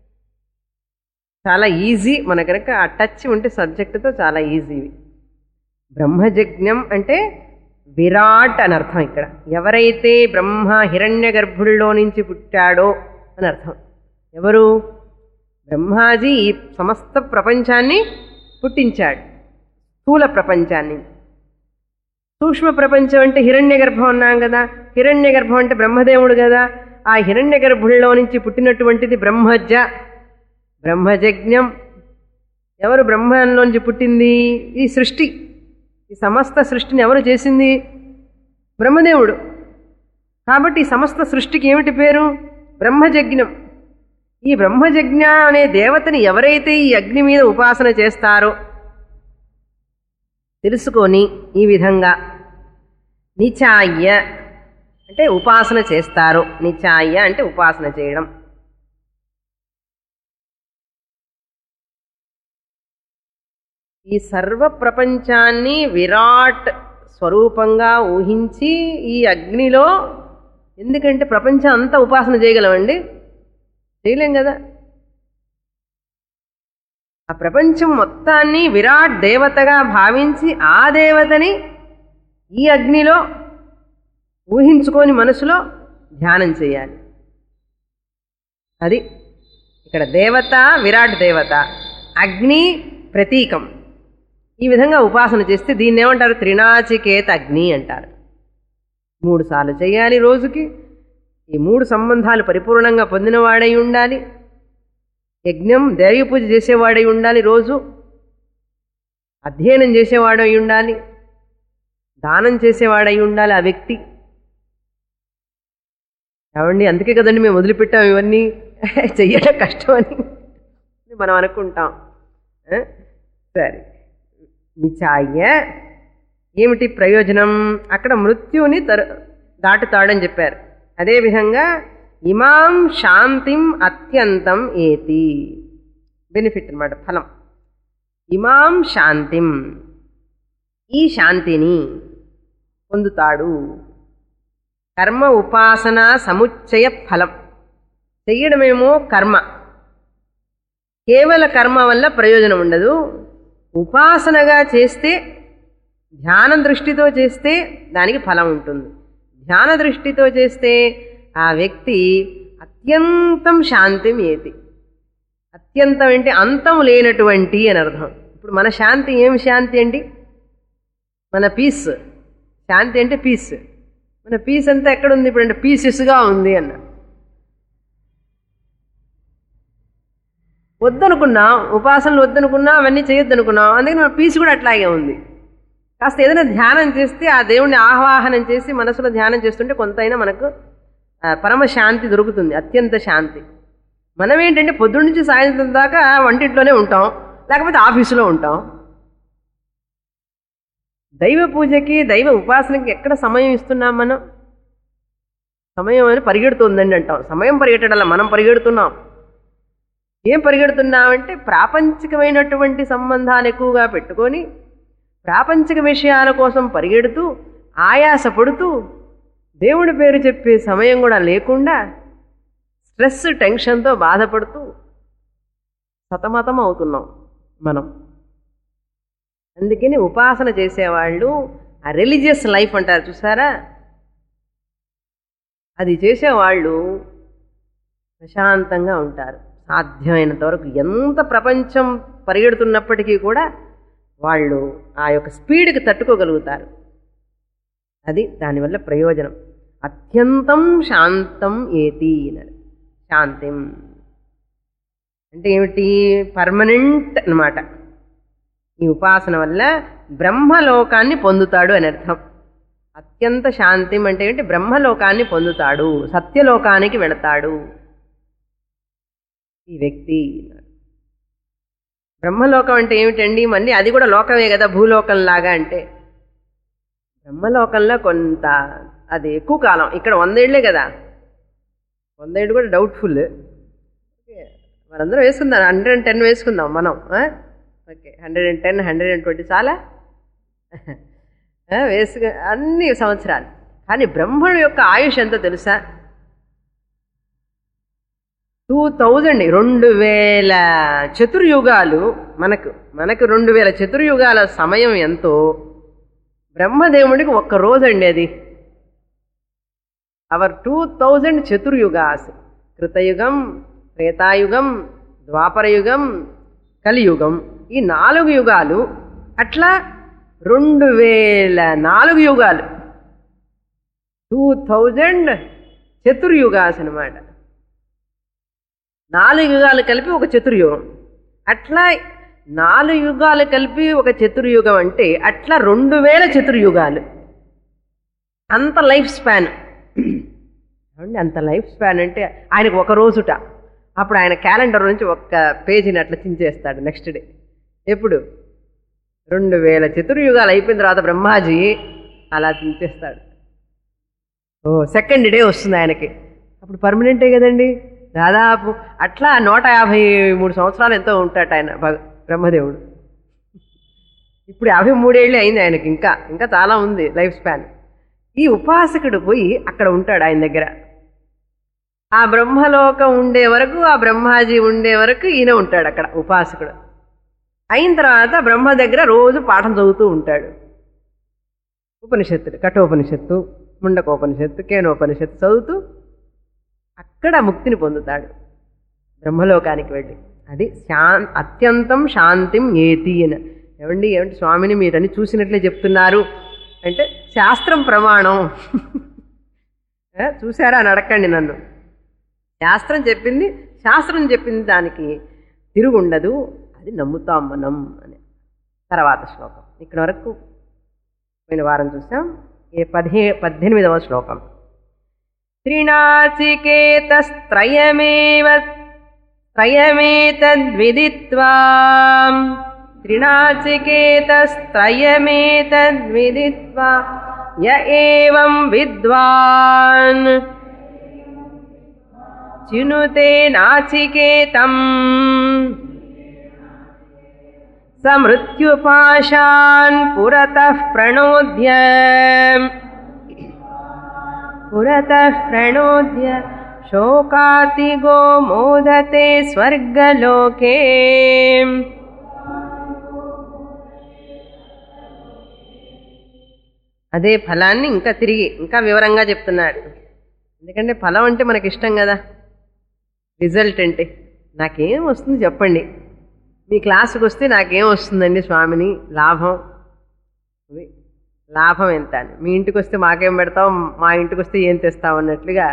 [SPEAKER 1] చాలా ఈజీ మన కనుక ఆ టచ్ ఉంటే సబ్జెక్టుతో చాలా ఈజీ బ్రహ్మజజ్ఞం అంటే విరాట్ అని అర్థం ఇక్కడ ఎవరైతే బ్రహ్మ హిరణ్య గర్భుల్లో నుంచి పుట్టాడో అని అర్థం ఎవరు బ్రహ్మాజీ ఈ సమస్త ప్రపంచాన్ని పుట్టించాడు స్థూల ప్రపంచాన్ని సూక్ష్మ ప్రపంచం అంటే హిరణ్య గర్భం అన్నాం కదా హిరణ్య గర్భం అంటే బ్రహ్మదేవుడు కదా ఆ హిరణ్య గర్భుల్లో నుంచి పుట్టినటువంటిది బ్రహ్మజ బ్రహ్మజజ్ఞం ఎవరు బ్రహ్మంలోంచి పుట్టింది ఈ సృష్టి ఈ సమస్త సృష్టిని ఎవరు చేసింది బ్రహ్మదేవుడు కాబట్టి ఈ సమస్త సృష్టికి ఏమిటి పేరు బ్రహ్మజజ్ఞం ఈ బ్రహ్మజజ్ఞ అనే దేవతని ఎవరైతే ఈ అగ్ని మీద ఉపాసన చేస్తారో తెలుసుకొని ఈ విధంగా నిచాయ్య అంటే ఉపాసన చేస్తారు నిచాయ్య అంటే ఉపాసన చేయడం ఈ సర్వ ప్రపంచాన్ని విరాట్ స్వరూపంగా ఊహించి ఈ అగ్నిలో ఎందుకంటే ప్రపంచం అంతా ఉపాసన చేయగలమండి చేయలేం కదా ఆ ప్రపంచం మొత్తాన్ని విరాట్ దేవతగా భావించి ఆ దేవతని ఈ అగ్నిలో ఊహించుకొని మనసులో ధ్యానం చేయాలి అది ఇక్కడ దేవత విరాట్ దేవత అగ్ని ప్రతీకం ఈ విధంగా ఉపాసన చేస్తే దీన్ని ఏమంటారు త్రినాచికేత అగ్ని అంటారు మూడు సార్లు చేయాలి రోజుకి ఈ మూడు సంబంధాలు పరిపూర్ణంగా పొందినవాడై ఉండాలి యజ్ఞం దేవి పూజ చేసేవాడై ఉండాలి రోజు అధ్యయనం చేసేవాడై ఉండాలి దానం చేసేవాడై ఉండాలి ఆ వ్యక్తి ఏమండి అందుకే కదండి మేము వదిలిపెట్టాం ఇవన్నీ చెయ్యడం కష్టం అని మనం అనుకుంటాం ఆ? సరే నిచాయ్య ఏమిటి ప్రయోజనం అక్కడ మృత్యుని తరు దాటుతాడని చెప్పారు అదేవిధంగా ఇమాం శాంతిం అత్యంతం ఏతి బెనిఫిట్ అన్నమాట ఫలం ఇమాం శాంతిం ఈ శాంతిని పొందుతాడు కర్మ ఉపాసన సముచ్చయ ఫలం చెయ్యడమేమో కర్మ కేవల కర్మ వల్ల ప్రయోజనం ఉండదు ఉపాసనగా చేస్తే ధ్యాన దృష్టితో చేస్తే దానికి ఫలం ఉంటుంది ధ్యాన దృష్టితో చేస్తే ఆ వ్యక్తి అత్యంతం శాంతిం ఏతి అత్యంతం అంటే అంతం లేనటువంటి అని అర్థం ఇప్పుడు మన శాంతి ఏం శాంతి అండి మన పీస్ శాంతి అంటే పీస్ మన పీస్ అంతా ఎక్కడుంది ఇప్పుడు అంటే పీసెస్గా ఉంది అన్న వద్దనుకున్నాం ఉపాసనలు వద్దనుకున్నాం అవన్నీ చేయొద్దనుకున్నాం అందుకని మన పీస్ కూడా అట్లాగే ఉంది కాస్త ఏదైనా ధ్యానం చేస్తే ఆ దేవుణ్ణి ఆహ్వాహనం చేసి మనసులో ధ్యానం చేస్తుంటే కొంతైనా మనకు ఆ, పరమ శాంతి దొరుకుతుంది అత్యంత శాంతి మనం ఏంటంటే పొద్దున్న నుంచి సాయంత్రం దాకా వంటింట్లోనే ఉంటాం లేకపోతే ఆఫీసులో ఉంటాం దైవ పూజకి దైవ ఉపాసనకి ఎక్కడ సమయం ఇస్తున్నాం మనం సమయం అని పరిగెడుతుందండి అంటాం సమయం పరిగెట్టడం మనం పరిగెడుతున్నాం ఏం పరిగెడుతున్నామంటే ప్రాపంచికమైనటువంటి సంబంధాలు ఎక్కువగా పెట్టుకొని ప్రాపంచిక విషయాల కోసం పరిగెడుతూ ఆయాసపడుతూ దేవుడి పేరు చెప్పే సమయం కూడా లేకుండా స్ట్రెస్ టెన్షన్తో బాధపడుతూ సతమతం అవుతున్నాం మనం అందుకని ఉపాసన చేసేవాళ్ళు ఆ రిలీజియస్ లైఫ్ అంటారు చూసారా అది చేసేవాళ్ళు ప్రశాంతంగా ఉంటారు సాధ్యమైనంత వరకు ఎంత ప్రపంచం పరిగెడుతున్నప్పటికీ కూడా వాళ్ళు ఆ యొక్క స్పీడ్కి తట్టుకోగలుగుతారు అది దానివల్ల ప్రయోజనం అత్యంతం శాంతం ఏతి అన్నారు శాంతిం అంటే ఏమిటి పర్మనెంట్ అన్నమాట ఈ ఉపాసన వల్ల బ్రహ్మలోకాన్ని పొందుతాడు అని అర్థం అత్యంత శాంతిం అంటే ఏంటి బ్రహ్మలోకాన్ని పొందుతాడు సత్యలోకానికి వెళతాడు ఈ వ్యక్తి బ్రహ్మలోకం అంటే ఏమిటండి మళ్ళీ అది కూడా లోకమే కదా భూలోకం లాగా అంటే బ్రహ్మలోకంలో కొంత అది ఎక్కువ కాలం ఇక్కడ వందేళ్లే కదా వందేళ్ళు కూడా డౌట్ఫుల్ మనందరం వేసుకుందాం హండ్రెడ్ అండ్ టెన్ వేసుకుందాం మనం ఆ? Okay hundred and ten hundred and twenty చాలా ఆ, వేసుకు అన్ని సంవత్సరాలు కానీ బ్రహ్మడు యొక్క ఆయుష్ ఎంతో తెలుసా టూ థౌజండ్ రెండు వేల చతుర్యుగాలు మనకు మనకు రెండు వేల చతుర్యుగాల సమయం ఎంతో బ్రహ్మదేవుడికి ఒక్క రోజు అండి అది అవర్ టూ థౌజండ్ చతుర్యుగాస్ కృతయుగం త్రేతాయుగం ద్వాపరయుగం కలియుగం ఈ నాలుగు యుగాలు అట్లా రెండు వేల నాలుగు యుగాలు టూ థౌజండ్ చతుర్యుగాస్ అనమాట నాలుగు యుగాలు కలిపి ఒక చతుర్యుగం అట్లా నాలుగు యుగాలు కలిపి ఒక చతుర్యుగం అంటే అట్లా రెండు వేల చతుర్యుగాలు అంత లైఫ్ స్పాన్ ఏమండి అంత లైఫ్ స్పాన్ అంటే ఆయనకు ఒక రోజుట అప్పుడు ఆయన క్యాలెండర్ నుంచి ఒక్క పేజీని అట్లా చించేస్తాడు నెక్స్ట్ డే ఎప్పుడు రెండు వేల చతుర్యుగాలు అయిపోయిన తర్వాత బ్రహ్మాజీ అలా చించేస్తాడు ఓ సెకండ్ డే వస్తుంది ఆయనకి అప్పుడు పర్మనెంటే కదండి దాదాపు అట్లా నూట యాభై మూడు సంవత్సరాలు ఎంతో ఉంటాట ఆయన భగ- బ్రహ్మదేవుడు ఇప్పుడు యాభై మూడేళ్ళు అయింది ఆయనకి ఇంకా ఇంకా చాలా ఉంది లైఫ్ స్పాన్ ఈ ఉపాసకుడు పోయి అక్కడ ఉంటాడు ఆయన దగ్గర ఆ బ్రహ్మలోకం ఉండే వరకు ఆ బ్రహ్మాజీ ఉండే వరకు ఈయన ఉంటాడు అక్కడ ఉపాసకుడు అయిన తర్వాత బ్రహ్మ దగ్గర రోజు పాఠం చదువుతూ ఉంటాడు ఉపనిషత్తులు కఠోపనిషత్తు ముండకోపనిషత్తు కేనోపనిషత్తు చదువుతూ అక్కడ ముక్తిని పొందుతాడు బ్రహ్మలోకానికి వెళ్ళి అది శా అత్యంతం శాంతిం ఏతి అని ఏమండి ఏమంటే స్వామిని మీరని చూసినట్లే చెప్తున్నారు అంటే శాస్త్రం ప్రమాణం ఏ, చూసారా అని అడగండి నన్ను శాస్త్రం చెప్పింది శాస్త్రం చెప్పింది దానికి తిరుగుండదు అది నమ్ముతాం మనం అని తర్వాత శ్లోకం ఇక్కడ వరకు పోయిన వారం చూసాం ఏ పదిహే పద్దెనిమిదవ శ్లోకం త్రినాచికేతస్త్రయమేవ త్రయమేతద్విదిత్వా త్రినాచికేతస్త్రయమేతద్విదిత్వా య ఏవం విద్వాన్ చినుతే నాచికేతం స మృత్యుపాశాన్ పురతః ప్రణోద్య పురతః ప్రణోద్య శోకాతిగో మోదతే స్వర్గలోకే అదే ఫలాన్ని ఇంకా తిరిగి ఇంకా వివరంగా చెప్తున్నాడు ఎందుకంటే ఫలం అంటే మనకి ఇష్టం కదా రిజల్ట్ అంటే నాకేం వస్తుంది చెప్పండి మీ క్లాసుకు వస్తే నాకేం వస్తుందండి స్వామిని లాభం ఇది. లాభం ఎంత అని మీ ఇంటికి వస్తే మాకేం పెడతాం మా ఇంటికి వస్తే ఏం తెస్తాం అన్నట్లుగా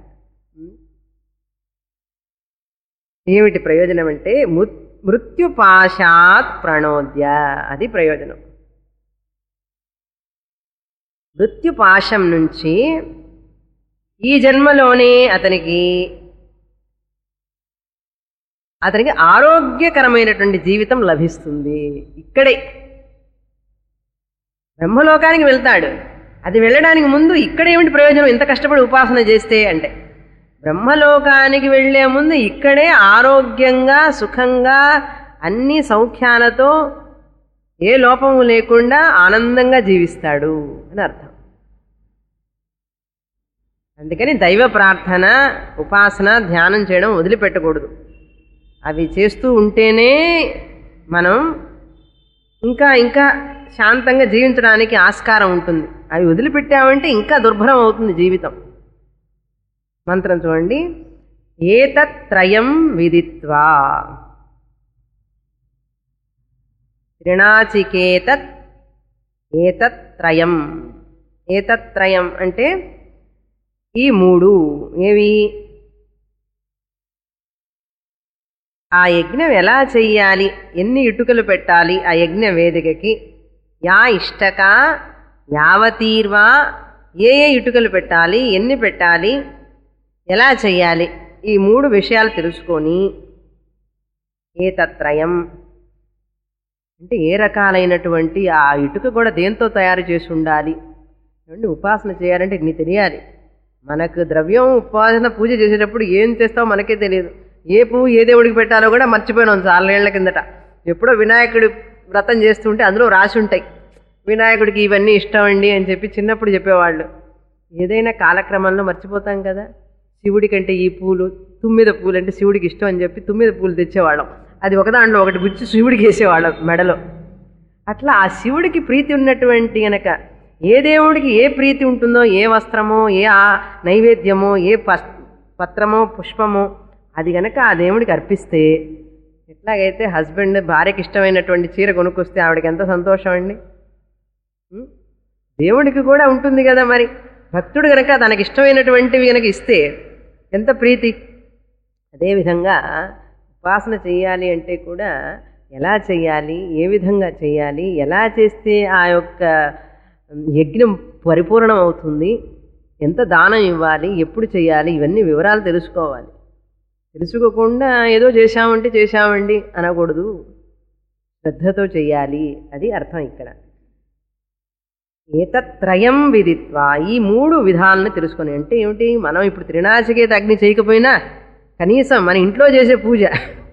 [SPEAKER 1] ఏమిటి ప్రయోజనం అంటే ము- మృత్యుపాశాత్ ప్రణోద్య అది ప్రయోజనం మృత్యుపాశం నుంచి ఈ జన్మలోనే అతనికి అతనికి ఆరోగ్యకరమైనటువంటి జీవితం లభిస్తుంది ఇక్కడే బ్రహ్మలోకానికి వెళ్తాడు అది వెళ్ళడానికి ముందు ఇక్కడేమిటి ప్రయోజనం ఇంత కష్టపడి ఉపాసన చేస్తే అంటే బ్రహ్మలోకానికి వెళ్లే ముందు ఇక్కడే ఆరోగ్యంగా సుఖంగా అన్ని సౌఖ్యాలతో ఏ లోపము లేకుండా ఆనందంగా జీవిస్తాడు అని అర్థం అందుకని దైవ ప్రార్థన ఉపాసన ధ్యానం చేయడం వదిలిపెట్టకూడదు అవి చేస్తూ ఉంటేనే మనం ఇంకా ఇంకా శాంతంగా జీవించడానికి ఆస్కారం ఉంటుంది అవి వదిలిపెట్టామంటే ఇంకా దుర్భరం అవుతుంది జీవితం మంత్రం చూడండి ఏతత్రయం విదిత్వా త్రిణాచికేతత్ ఏతత్రయం ఏతత్రయం అంటే ఈ మూడు ఏవి ఆ యజ్ఞం ఎలా చెయ్యాలి ఎన్ని ఇటుకలు పెట్టాలి ఆ యజ్ఞ వేదికకి యా ఇష్టక యావతీర్వా ఏ ఏ ఇటుకలు పెట్టాలి ఎన్ని పెట్టాలి ఎలా చెయ్యాలి ఈ మూడు విషయాలు తెలుసుకొని ఏ తత్రయం అంటే ఏ రకాలైనటువంటి ఆ ఇటుక కూడా దేంతో తయారు చేసి ఉండాలి ఏమండి ఉపాసన చేయాలంటే ఇన్ని తెలియాలి మనకు ద్రవ్యం ఉపాసన పూజ చేసేటప్పుడు ఏం చేస్తామో మనకే తెలియదు ఏ పువ్వు ఏ దేవుడికి పెట్టాలో కూడా మర్చిపోయినాం చాలేళ్ల కిందట ఎప్పుడో వినాయకుడి వ్రతం చేస్తుంటే అందులో రాసి ఉంటాయి వినాయకుడికి ఇవన్నీ ఇష్టం అండి అని చెప్పి చిన్నప్పుడు చెప్పేవాళ్ళు ఏదైనా కాలక్రమంలో మర్చిపోతాం కదా శివుడి కంటే ఈ పూలు తుమ్మిద పూలు అంటే శివుడికి ఇష్టం అని చెప్పి తుమ్మిద పూలు తెచ్చేవాళ్ళం అది ఒక దాంట్లో ఒకటి గుచ్చి శివుడికి వేసేవాళ్ళం మెడలో అట్లా ఆ శివుడికి ప్రీతి ఉన్నటువంటి గనక ఏ దేవుడికి ఏ ప్రీతి ఉంటుందో ఏ వస్త్రమో ఏ ఆ నైవేద్యమో ఏ పస్ పత్రమో పుష్పమో అది గనక ఆ దేవుడికి అర్పిస్తే ఎట్లాగైతే హస్బెండ్ భార్యకి ఇష్టమైనటువంటి చీర కొనుక్కొస్తే ఆవిడకి ఎంత సంతోషం అండి ఉం? దేవుడికి కూడా ఉంటుంది కదా మరి భక్తుడు గనక తనకి ఇష్టమైనటువంటివి గనక ఇస్తే ఎంత ప్రీతి అదేవిధంగా ఉపాసన చేయాలి అంటే కూడా ఎలా చేయాలి ఏ విధంగా చేయాలి ఎలా చేస్తే ఆ యొక్క యజ్ఞం పరిపూర్ణం అవుతుంది ఎంత దానం ఇవ్వాలి ఎప్పుడు చేయాలి ఇవన్నీ వివరాలు తెలుసుకోవాలి తెలుసుకోకుండా ఏదో చేశామంటే చేశామండి అనకూడదు శ్రద్ధతో చెయ్యాలి అది అర్థం ఇక్కడ ఏతత్రయం విదిత్వా ఈ మూడు విధాలను తెలుసుకొని అంటే ఏమిటి మనం ఇప్పుడు త్రినాచికేత అగ్ని చేయకపోయినా కనీసం మన ఇంట్లో చేసే పూజ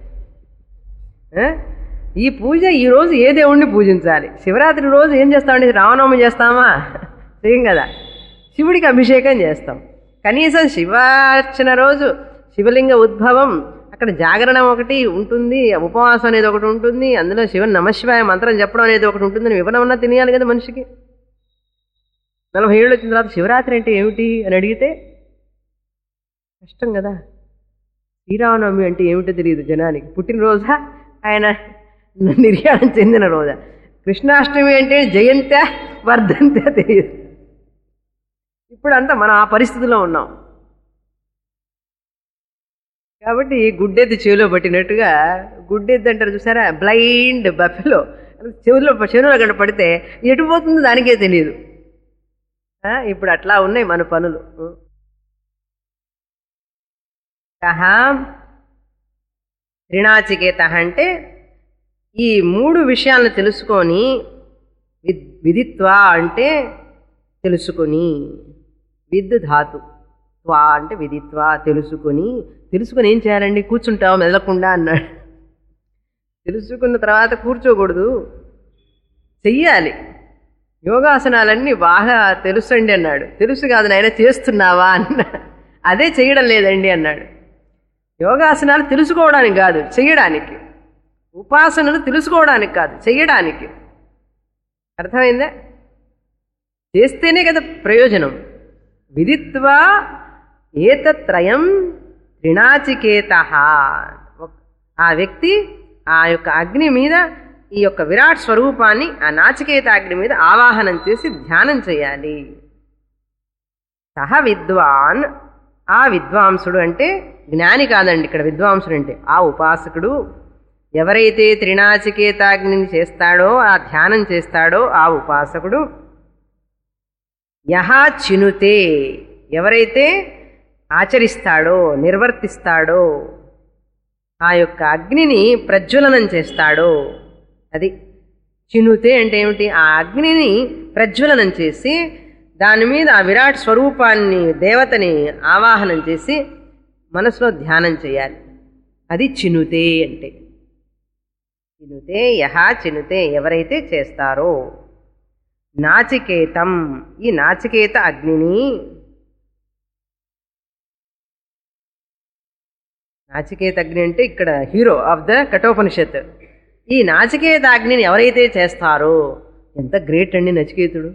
[SPEAKER 1] ఆ? ఈ పూజ ఈ రోజు ఏ దేవుణ్ణి పూజించాలి శివరాత్రి రోజు ఏం చేస్తామండి రామనవమి చేస్తామా చేయం కదా శివుడికి అభిషేకం చేస్తాం కనీసం శివార్చన రోజు శివలింగ ఉద్భవం అక్కడ జాగరణం ఒకటి ఉంటుంది ఉపవాసం అనేది ఒకటి ఉంటుంది అందులో శివ నమశివాయ మంత్రం చెప్పడం అనేది ఒకటి ఉంటుందని వివరమన్నా తెలియాలి కదా మనిషికి నలభై ఏళ్ళు వచ్చిన తర్వాత శివరాత్రి అంటే ఏమిటి అని అడిగితే కష్టం కదా శ్రీరామనవమి అంటే ఏమిటో తెలియదు జనానికి పుట్టినరోజా ఆయన నిర్యాణం చెందిన రోజా కృష్ణాష్టమి అంటే జయంత వర్ధంత తెలియదు ఇప్పుడంతా మనం ఆ పరిస్థితిలో ఉన్నాం కాబట్టి గుడ్డెద్దు చెవిలో పట్టినట్టుగా గుడ్డెద్దు అంటారు చూసారా బ్లైండ్ బఫెలో చెవిలో చెవిలో గంట పడితే ఎటు పోతుందో దానికే తెలియదు ఆ, ఇప్పుడు అట్లా ఉన్నాయి మన పనులు కహ త్రినాచికేత అంటే ఈ మూడు విషయాలను తెలుసుకొని విద్ విదిత్వా అంటే తెలుసుకొని విద్ ధాతు త్వా అంటే విదిత్వా తెలుసుకొని తెలుసుకొని ఏం చేయాలండి కూర్చుంటావు మెదలకుండా అన్నాడు తెలుసుకున్న తర్వాత కూర్చోకూడదు చెయ్యాలి యోగాసనాలన్నీ బాగా తెలుసండి అన్నాడు తెలుసు కాదు నాయన చేస్తున్నావా అన్న అదే చేయడం లేదండి అన్నాడు యోగాసనాలు తెలుసుకోవడానికి కాదు చెయ్యడానికి ఉపాసనలు తెలుసుకోవడానికి కాదు చెయ్యడానికి అర్థమైందా చేస్తేనే కదా ప్రయోజనం విదిత్వా ఏతత్రయం త్రినాచికేత ఆ వ్యక్తి ఆ యొక్క అగ్ని మీద ఈ యొక్క విరాట్ స్వరూపాన్ని ఆ నాచికేత అగ్ని మీద ఆవాహనం చేసి ధ్యానం చేయాలి సహ విద్వాన్ ఆ విద్వాంసుడు అంటే జ్ఞాని కాదండి ఇక్కడ విద్వాంసుడు అంటే ఆ ఉపాసకుడు ఎవరైతే త్రినాచికేతాగ్నిని చేస్తాడో ఆ ధ్యానం చేస్తాడో ఆ ఉపాసకుడు యహ చినుతే ఎవరైతే ఆచరిస్తాడో నిర్వర్తిస్తాడో ఆ యొక్క అగ్నిని ప్రజ్వలనం చేస్తాడో అది చినుతే అంటే ఏమిటి ఆ అగ్నిని ప్రజ్వలనం చేసి దాని మీద ఆ విరాట్ స్వరూపాన్ని దేవతని ఆవాహనం చేసి మనసులో ధ్యానం చేయాలి అది చినుతే అంటే చినుతే యహ చినుతే ఎవరైతే చేస్తారో నాచికేతం ఈ నాచికేత అగ్నిని నాచికేత అగ్ని అంటే ఇక్కడ హీరో ఆఫ్ ద కఠోపనిషత్ ఈ నాచికేత అగ్నిని ఎవరైతే చేస్తారో ఎంత గ్రేట్ అండి నచికేతుడు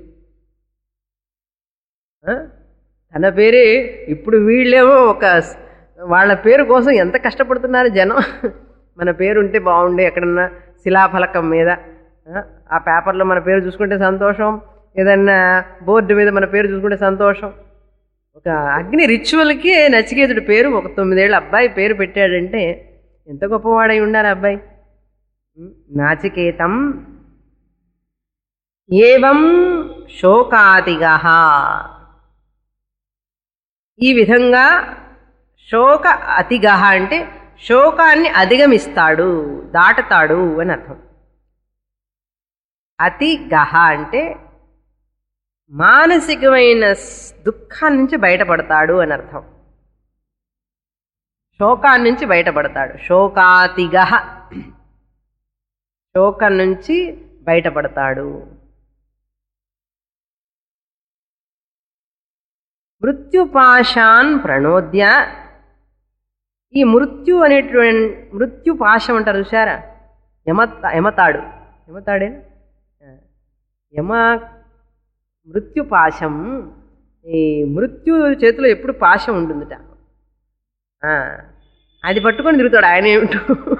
[SPEAKER 1] ఆ? తన పేరే ఇప్పుడు వీళ్ళేమో ఒక స్- వాళ్ళ పేరు కోసం ఎంత కష్టపడుతున్నారు జనం మన పేరు ఉంటే బాగుండే ఎక్కడన్నా శిలాఫలకం మీద ఆ? ఆ పేపర్లో మన పేరు చూసుకుంటే సంతోషం ఏదన్నా బోర్డు మీద మన పేరు చూసుకుంటే సంతోషం ఒక అగ్ని రిచువల్కి నచికేతుడి పేరు ఒక తొమ్మిదేళ్ళ అబ్బాయి పేరు పెట్టాడంటే ఎంత గొప్పవాడై ఉండాలి ఆ అబ్బాయి ఉం? నాచికేతం ఏవం శోకాదిగా ఈ విధంగా శోక అతిగహ అంటే శోకాన్ని అధిగమిస్తాడు దాటుతాడు అని అర్థం అతి గహ అంటే మానసికమైన స్- దుఃఖాన్ని నుంచి బయటపడతాడు అని అర్థం శోకాన్ని నుంచి బయటపడతాడు శోకాతిగహ శోకం నుంచి బయటపడతాడు మృత్యుపాశాన్ ప్రణోద్య ఈ మృత్యు అనేటువంటి మృత్యు పాశం అంటారు చూసారా యమ యమతాడు యమతాడేనా ఆ. యమ మృత్యు పాశం ఈ మృత్యు చేతిలో ఎప్పుడు పాశం ఉంటుందిట ఆ, అది పట్టుకొని తిరుగుతాడు ఆయన ఏమిటో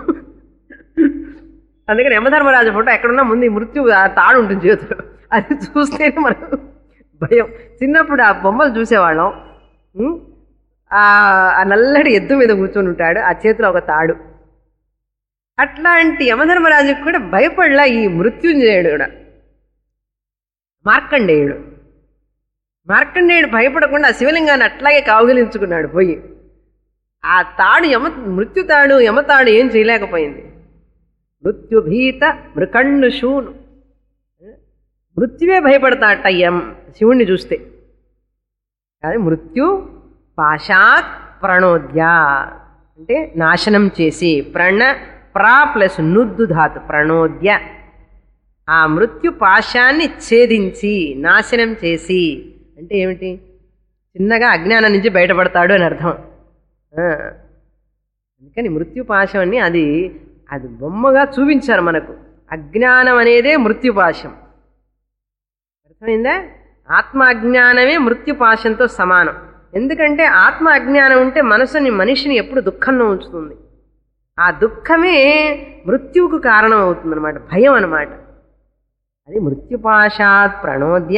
[SPEAKER 1] అందుకని యమధర్మరాజు ఫోటో ఎక్కడున్నా ముందు ఈ మృత్యు ఆ తాడు ఉంటుంది చేతిలో అది చూస్తేనే మనకు భయం చిన్నప్పుడు ఆ బొమ్మలు చూసేవాళ్ళం ఉం? ఆ ఆ నల్లటి ఎద్దు మీద కూర్చొని ఉంటాడు ఆ చేతిలో ఒక తాడు అట్లాంటి యమధర్మరాజుకు కూడా భయపడలా ఈ మృత్యుంజయుడు కూడా మార్కండేయుడు మార్కండేయుడు భయపడకుండా ఆ శివలింగాన్ని అట్లాగే కావుగిలించుకున్నాడు పోయి ఆ తాడు యమ మృత్యు తాడు యమతాడు ఏం చేయలేకపోయింది మృత్యుభీత మృకండు శూను మృత్యువే భయపడతాట యం శివుణ్ణి చూస్తే అది మృత్యు పాశాత్ ప్రణోద్య అంటే నాశనం చేసి ప్రణ్ ప్రా ప్లస్ నుద్దు ధాతు ప్రణోద్య ఆ మృత్యు పాశాన్ని ఛేదించి నాశనం చేసి అంటే ఏమిటి చిన్నగా అజ్ఞానం నుంచి బయటపడతాడు అని అర్థం ఆ. అందుకని మృత్యుపాశం అని అది అది బొమ్మగా చూపించారు మనకు అజ్ఞానం అనేదే మృత్యుపాశం అర్థమైందా ఆత్మ అజ్ఞానమే మృత్యుపాశంతో సమానం ఎందుకంటే ఆత్మ అజ్ఞానం ఉంటే మనసుని మనిషిని ఎప్పుడు దుఃఖంలో ఉంచుతుంది ఆ దుఃఖమే మృత్యువుకు కారణం అవుతుంది అనమాట భయం అనమాట అది మృత్యుపాశాత్ ప్రణోద్య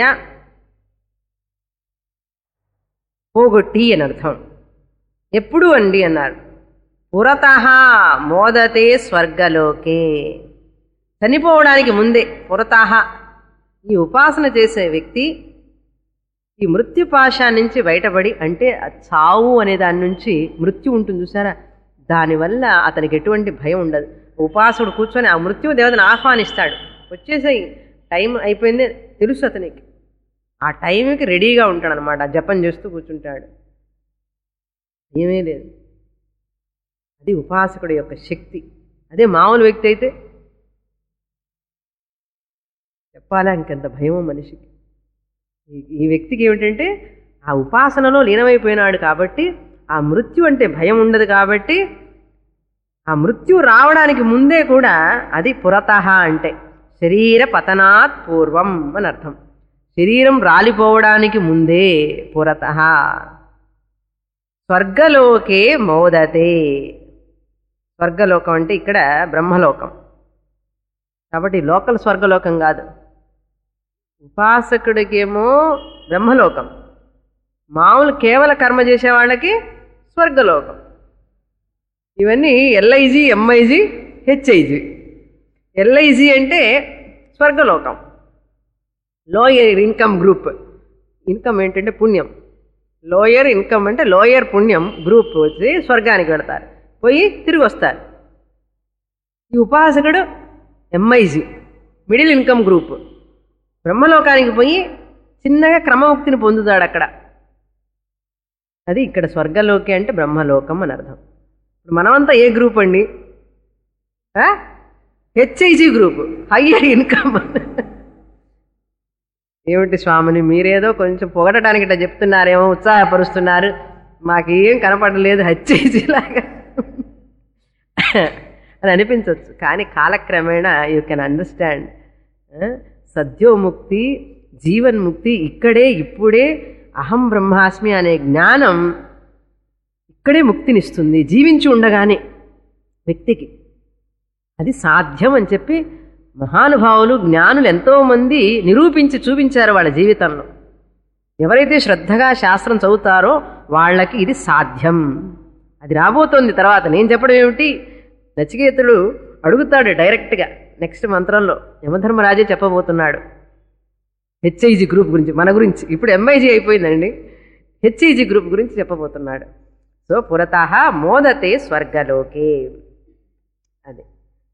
[SPEAKER 1] పోగొట్టి అని అర్థం ఎప్పుడు అండి అన్నారు పురత మోదతే స్వర్గలోకే చనిపోవడానికి ముందే పురత ఈ ఉపాసన చేసే వ్యక్తి ఈ మృత్యుపాశా నుంచి బయటపడి అంటే ఆ చావు అనే దాని నుంచి మృత్యు ఉంటుంది చూసారా దానివల్ల అతనికి ఎటువంటి భయం ఉండదు ఉపాసుడు కూర్చొని ఆ మృత్యు దేవతను ఆహ్వానిస్తాడు వచ్చేసాయి టైం అయిపోయింది తెలుసు అతనికి ఆ టైంకి రెడీగా ఉంటాడు అనమాట జపం చేస్తూ కూర్చుంటాడు ఏమీ లేదు అది ఉపాసకుడి యొక్క శక్తి అదే మామూలు వ్యక్తి అయితే చెప్పాలా ఇంకెంత భయమో మనిషికి ఈ- ఈ వ్యక్తికి ఏమిటంటే ఆ ఉపాసనలో లీనమైపోయినాడు కాబట్టి ఆ మృత్యు అంటే భయం ఉండదు కాబట్టి ఆ మృత్యు రావడానికి ముందే కూడా అది పురతః అంటే శరీర పతనాత్ పూర్వం అని అర్థం శరీరం రాలిపోవడానికి ముందే పురతః స్వర్గలోకే మోదతే స్వర్గలోకం అంటే ఇక్కడ బ్రహ్మలోకం కాబట్టి లోకల్ స్వర్గలోకం కాదు ఉపాసకుడికేమో బ్రహ్మలోకం మామూలు కేవల కర్మ చేసే వాళ్ళకి స్వర్గలోకం ఇవన్నీ ఎల్ఐజి ఎంఐజి హెచ్ఐజి ఎల్ఐజి అంటే స్వర్గలోకం లోయర్ ఇన్కమ్ గ్రూప్ ఇన్కమ్ ఏంటంటే పుణ్యం లోయర్ ఇన్కమ్ అంటే లోయర్ పుణ్యం గ్రూప్ వచ్చి స్వర్గానికి వెడతారు పోయి తిరిగి వస్తారు ఈ ఉపాసకుడు ఎంఐజి మిడిల్ ఇన్కమ్ గ్రూప్ బ్రహ్మలోకానికి పోయి చిన్నగా క్రమముక్తిని పొందుతాడు అక్కడ అది ఇక్కడ స్వర్గలోకి అంటే బ్రహ్మలోకం అని అర్థం ఇప్పుడు మనమంతా ఏ గ్రూప్ అండి హెచ్ఐజి గ్రూప్ హయ్యర్ ఇన్కమ్ ఏమిటి స్వామిని మీరేదో కొంచెం పొగడటానికి ఇట్లా చెప్తున్నారేమో ఉత్సాహపరుస్తున్నారు మాకేం కనపడలేదు హెచ్ఐజి లాగా అని అనిపించవచ్చు కానీ కాలక్రమేణా యూ కెన్ అండర్స్టాండ్ సద్యోముక్తి జీవన్ముక్తి ఇక్కడే ఇప్పుడే అహం బ్రహ్మాస్మి అనే జ్ఞానం ఇక్కడే ముక్తినిస్తుంది జీవించి ఉండగానే వ్యక్తికి అది సాధ్యం అని చెప్పి మహానుభావులు జ్ఞానులు ఎంతోమంది నిరూపించి చూపించారు వాళ్ళ జీవితంలో ఎవరైతే శ్రద్ధగా శాస్త్రం చదువుతారో వాళ్ళకి ఇది సాధ్యం అది రాబోతోంది తర్వాత నేను చెప్పడం ఏమిటి నచికేతుడు అడుగుతాడు డైరెక్ట్గా నెక్స్ట్ మంత్రంలో యమధర్మరాజే చెప్పబోతున్నాడు హెచ్ఐజి గ్రూప్ గురించి మన గురించి ఇప్పుడు ఎంఐజీ అయిపోయిందండి హెచ్ఐజి గ్రూప్ గురించి చెప్పబోతున్నాడు సో పురత మోదతే స్వర్గలోకే అది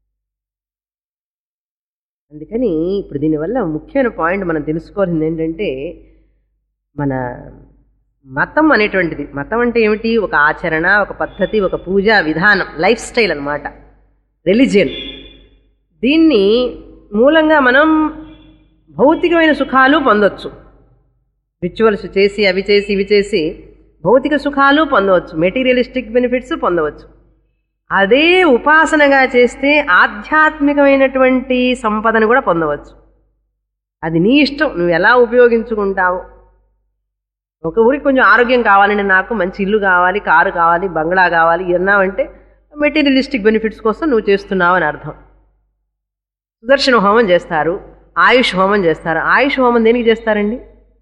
[SPEAKER 1] అందుకని ఇప్పుడు దీనివల్ల ముఖ్యమైన పాయింట్ మనం తెలుసుకోవాల్సింది ఏంటంటే మన మతం అనేటువంటిది మతం అంటే ఏమిటి ఒక ఆచరణ ఒక పద్ధతి ఒక పూజా విధానం లైఫ్ స్టైల్ అనమాట రిలీజియన్ దీన్ని మూలంగా మనం భౌతికమైన సుఖాలు పొందొచ్చు రిచువల్స్ చేసి అవి చేసి ఇవి చేసి భౌతిక సుఖాలు పొందవచ్చు మెటీరియలిస్టిక్ బెనిఫిట్స్ పొందవచ్చు అదే ఉపాసనగా చేస్తే ఆధ్యాత్మికమైనటువంటి సంపదను కూడా పొందవచ్చు అది నీ ఇష్టం నువ్వు ఎలా ఉపయోగించుకుంటావు ఒక ఊరికి కొంచెం ఆరోగ్యం కావాలండి నాకు మంచి ఇల్లు కావాలి కారు కావాలి బంగ్లా కావాలి అన్నావంటే మెటీరియలిస్టిక్ బెనిఫిట్స్ కోసం నువ్వు చేస్తున్నావు అని అర్థం సుదర్శన హోమం చేస్తారు ఆయుష్ హోమం చేస్తారు ఆయుష్ హోమం దేనికి చేస్తారండి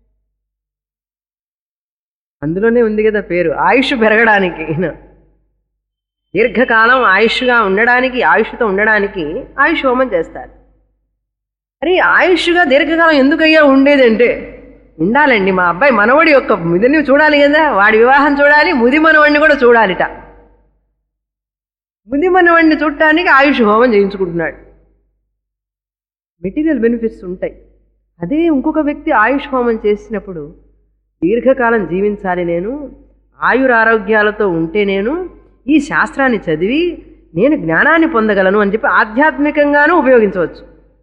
[SPEAKER 1] అందులోనే ఉంది కదా పేరు ఆయుష్ పెరగడానికి దీర్ఘకాలం ఆయుష్గా ఉండడానికి ఆయుష్తో ఉండడానికి ఆయుష్ హోమం చేస్తారు మరి ఆయుష్గా దీర్ఘకాలం ఎందుకయ్యా ఉండేదంటే ఉండాలండి మా అబ్బాయి మనవడి యొక్క ముదిని చూడాలి కదా వాడి వివాహం చూడాలి ముది మనవడిని కూడా చూడాలిట ముది మనవడిని చూడటానికి ఆయుష్ హోమం చేయించుకుంటున్నాడు మెటీరియల్ బెనిఫిట్స్ ఉంటాయి అదే ఇంకొక వ్యక్తి ఆయుష్ హోమం చేసినప్పుడు దీర్ఘకాలం జీవించాలి నేను ఆయురారోగ్యాలతో ఉంటే నేను ఈ శాస్త్రాన్ని చదివి నేను జ్ఞానాన్ని పొందగలను అని చెప్పి ఆధ్యాత్మికంగానూ ఉపయోగించవచ్చు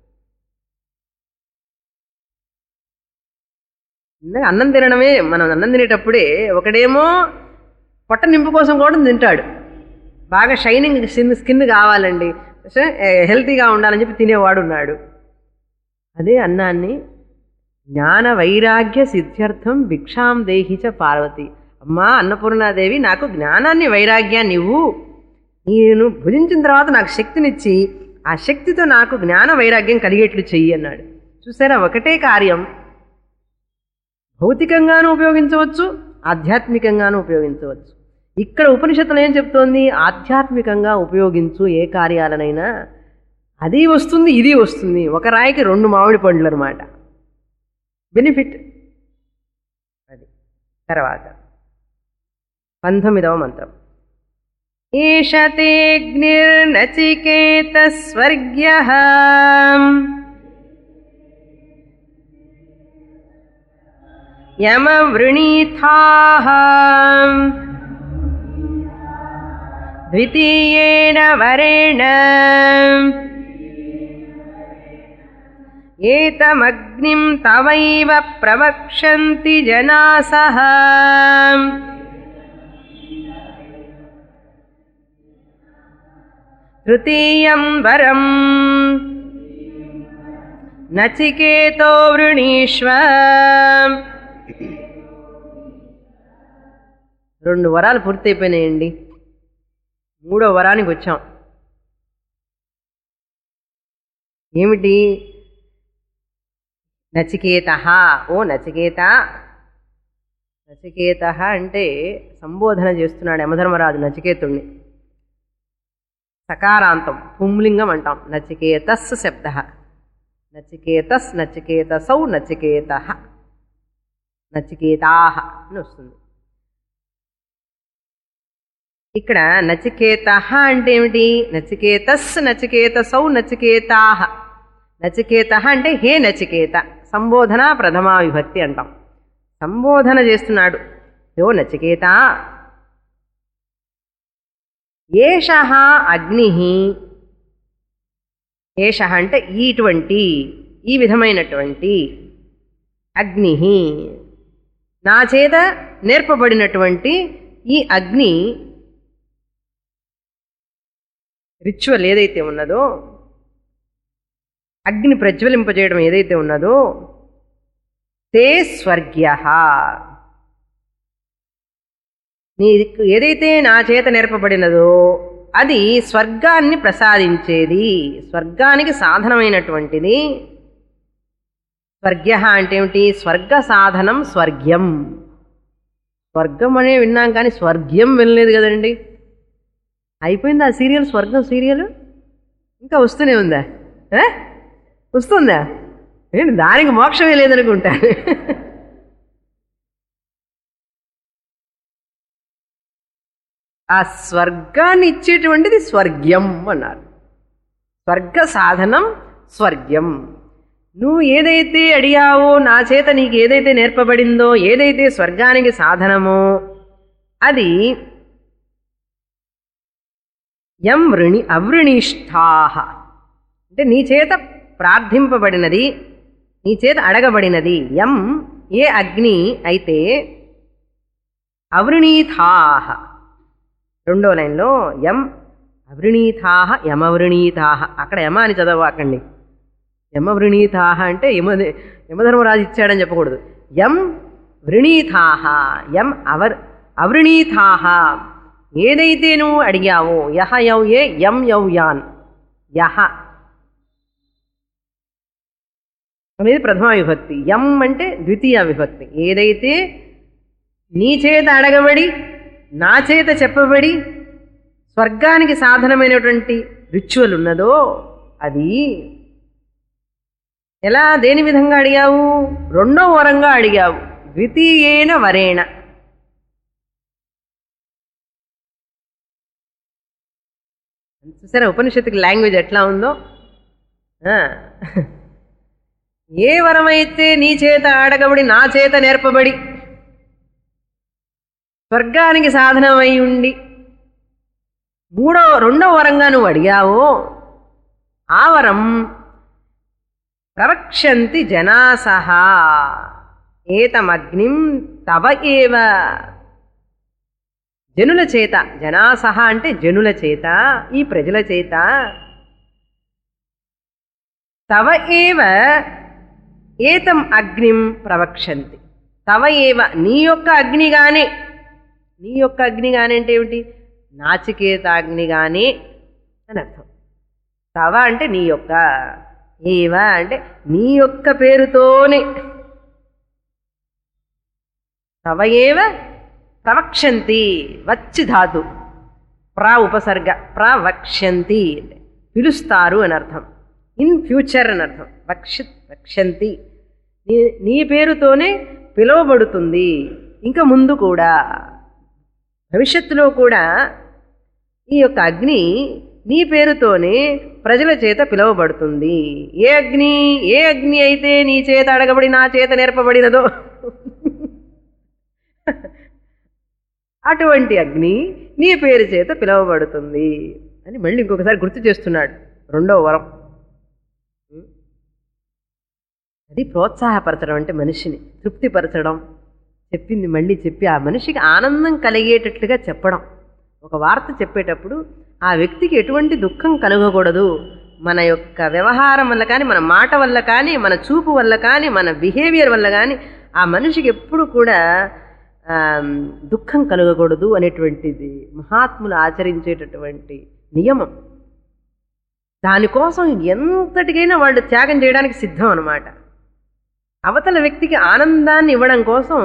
[SPEAKER 1] ఇందాక అన్నం తినడమే మనం అన్నం తినేటప్పుడే ఒకడేమో పొట్ట నింపు కోసం కూడా తింటాడు బాగా షైనింగ్ స్కిన్ స్కిన్ కావాలండి హెల్తీగా ఉండాలని చెప్పి తినేవాడు ఉన్నాడు అదే అన్నాన్ని జ్ఞాన వైరాగ్య సిద్ధ్యర్థం భిక్షాం దేహిచ పార్వతి అమ్మా అన్నపూర్ణాదేవి నాకు జ్ఞానాన్ని వైరాగ్యాన్ని ఇవ్వు నేను భుజించిన తర్వాత నాకు శక్తినిచ్చి ఆ శక్తితో నాకు జ్ఞాన వైరాగ్యం కలిగేట్లు చెయ్యి అన్నాడు చూసారా ఒకటే కార్యం భౌతికంగానూ ఉపయోగించవచ్చు ఆధ్యాత్మికంగానూ ఉపయోగించవచ్చు ఇక్కడ ఉపనిషత్తులు ఏం చెప్తోంది ఆధ్యాత్మికంగా ఉపయోగించు ఏ కార్యాలనైనా అది వస్తుంది ఇది వస్తుంది ఒక రాయికి రెండు మామిడి పండ్లు అనమాట బెనిఫిట్ అది తర్వాత పంతొమ్మిదవ మంత్రం ఈషతేగ్నిర్నచికేత స్వర్గ్య యమవృణీథా ద్వితీయేణ వరేణ ఏతమగ్నిం తవైవ ప్రవక్షంతి జనాసహ తృతీయం వరం నచికేతో వృణీష్వ రెండు వరాలు పూర్తయిపోయినాయండి మూడో వరానికి వచ్చాం ఏమిటి నచికేత ఓ నచికేత నచికేత అంటే సంబోధన చేస్తున్నాడు యమధర్మరాజు నచికేతుణ్ణి సకారాంతం పుంలింగం అంటాం నచికేతస్ శబ్ద నచికేతస్ నచికేతసౌ నచికేత నచికేతాహ అని వస్తుంది ఇక్కడ నచికేత అంటే ఏమిటి నచికేతస్ నచికేతసౌ నచికేతాహ నచికేత అంటే హే నచికేత సంబోధన ప్రథమా విభక్తి అంటాం సంబోధన చేస్తున్నాడు యో నచికేత ఏష అగ్ని ఏష అంటే ఇటువంటి ఈ విధమైనటువంటి అగ్ని నా చేత నేర్పబడినటువంటి ఈ అగ్ని రిచువల్ ఏదైతే ఉన్నదో అగ్ని ప్రజ్వలింపజేయడం ఏదైతే ఉన్నదో తే స్వర్గ్య నీకు ఏదైతే నా చేత నేర్పబడినదో అది స్వర్గాన్ని ప్రసాదించేది స్వర్గానికి సాధనమైనటువంటిది స్వర్గ్య అంటే ఏమిటి స్వర్గ సాధనం స్వర్గ్యం స్వర్గం అనే విన్నాం కానీ స్వర్గ్యం వినలేదు కదండి అయిపోయింది ఆ సీరియల్ స్వర్గం సీరియల్ ఇంకా వస్తూనే ఉందా ఏ? వస్తుందా ఏంటి దానికి మోక్షమే లేదనుకుంటాను ఆ స్వర్గాన్ని ఇచ్చేటువంటిది స్వర్గ్యం అన్నారు స్వర్గ సాధనం స్వర్గ్యం నువ్వు ఏదైతే అడిగావో నా చేత నీకు ఏదైతే నేర్పబడిందో ఏదైతే స్వర్గానికి సాధనమో అది ఎం వృణి అవృణిష్ఠాహ అంటే నీ చేత ప్రార్థింపబడినది నీ చేత అడగబడినది ఎం ఏ అగ్ని అయితే అవృణీథాహ రెండో లైన్లో ఎం అవృణీథాహ యమవృణీథాహ అక్కడ యమ అని చదవకండి యమవృణీథాహ అంటే యమ యమధర్మరాజు ఇచ్చాడని చెప్పకూడదు ఎం వృణీథాహ ఎం అవర్ అవృణీథాహ ఏదైతే నువ్వు అడిగావో యహ యౌ ఏ యం యౌ యాన్ యహ అనేది ప్రథమ విభక్తి యం అంటే ద్వితీయ విభక్తి ఏదైతే నీ చేత అడగబడి నా చేత చెప్పబడి స్వర్గానికి సాధనమైనటువంటి రిచువల్ ఉన్నదో అది ఎలా దేని విధంగా అడిగావు రెండో వరంగా అడిగావు ద్వితీయేన వరేణ చూసారా ఉపనిషత్తుకి లాంగ్వేజ్ ఎట్లా ఉందో ఆ. ఏ వరమైతే నీ చేత అడగబడి నా చేత నేర్పబడి స్వర్గానికి సాధనమై ఉండి మూడో రెండో వరంగా నువ్వు అడిగావో ఆ వరం ప్రవక్షంతి జనాసహ ఏతమగ్నిం తవ ఏవ జనుల చేత జనాసహ అంటే జనుల చేత ఈ ప్రజల చేత తవ ఏవ ఏతం అగ్నిం ప్రవక్షంతి తవ ఏవ నీ యొక్క అగ్నిగానే నీ యొక్క అగ్నిగానే అంటే ఏమిటి నాచికేత అగ్నిగానే అని అర్థం తవ అంటే నీ యొక్క ఏవ అంటే నీ యొక్క పేరుతోనే తవ ఏవ ప్రవక్షంతి వచ్చి ధాతు ప్రా ఉపసర్గ ప్రవక్ష్యంతి అంటే పిలుస్తారు అని అర్థం ఇన్ ఫ్యూచర్ అని అర్థం వక్ష వక్షంతి నీ నీ పేరుతోనే పిలువబడుతుంది ఇంకా ముందు కూడా భవిష్యత్తులో కూడా ఈ యొక్క అగ్ని నీ పేరుతోనే ప్రజల చేత పిలువబడుతుంది ఏ అగ్ని ఏ అగ్ని అయితే నీ చేత అడగబడి నా చేత నేర్పబడినదో అటువంటి అగ్ని నీ పేరు చేత పిలువబడుతుంది అని మళ్ళీ ఇంకొకసారి గుర్తు చేస్తున్నాడు రెండో వరం అది ప్రోత్సాహపరచడం అంటే మనిషిని తృప్తిపరచడం చెప్పింది మళ్ళీ చెప్పి ఆ మనిషికి ఆనందం కలిగేటట్లుగా చెప్పడం ఒక వార్త చెప్పేటప్పుడు ఆ వ్యక్తికి ఎటువంటి దుఃఖం కలగకూడదు మన యొక్క వ్యవహారం వల్ల కానీ మన మాట వల్ల కానీ మన చూపు వల్ల కానీ మన బిహేవియర్ వల్ల కానీ ఆ మనిషికి ఎప్పుడు కూడా ఆ, దుఃఖం కలగకూడదు అనేటువంటిది మహాత్ములు ఆచరించేటటువంటి నియమం దానికోసం ఎంతటికైనా వాళ్ళు త్యాగం చేయడానికి సిద్ధం అన్నమాట అవతల వ్యక్తికి ఆనందాన్ని ఇవ్వడం కోసం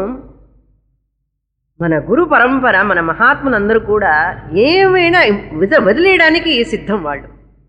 [SPEAKER 1] మన గురు పరంపర మన మహాత్ములందరూ కూడా ఏమైనా విద వదిలేయడానికి సిద్ధం వాళ్ళు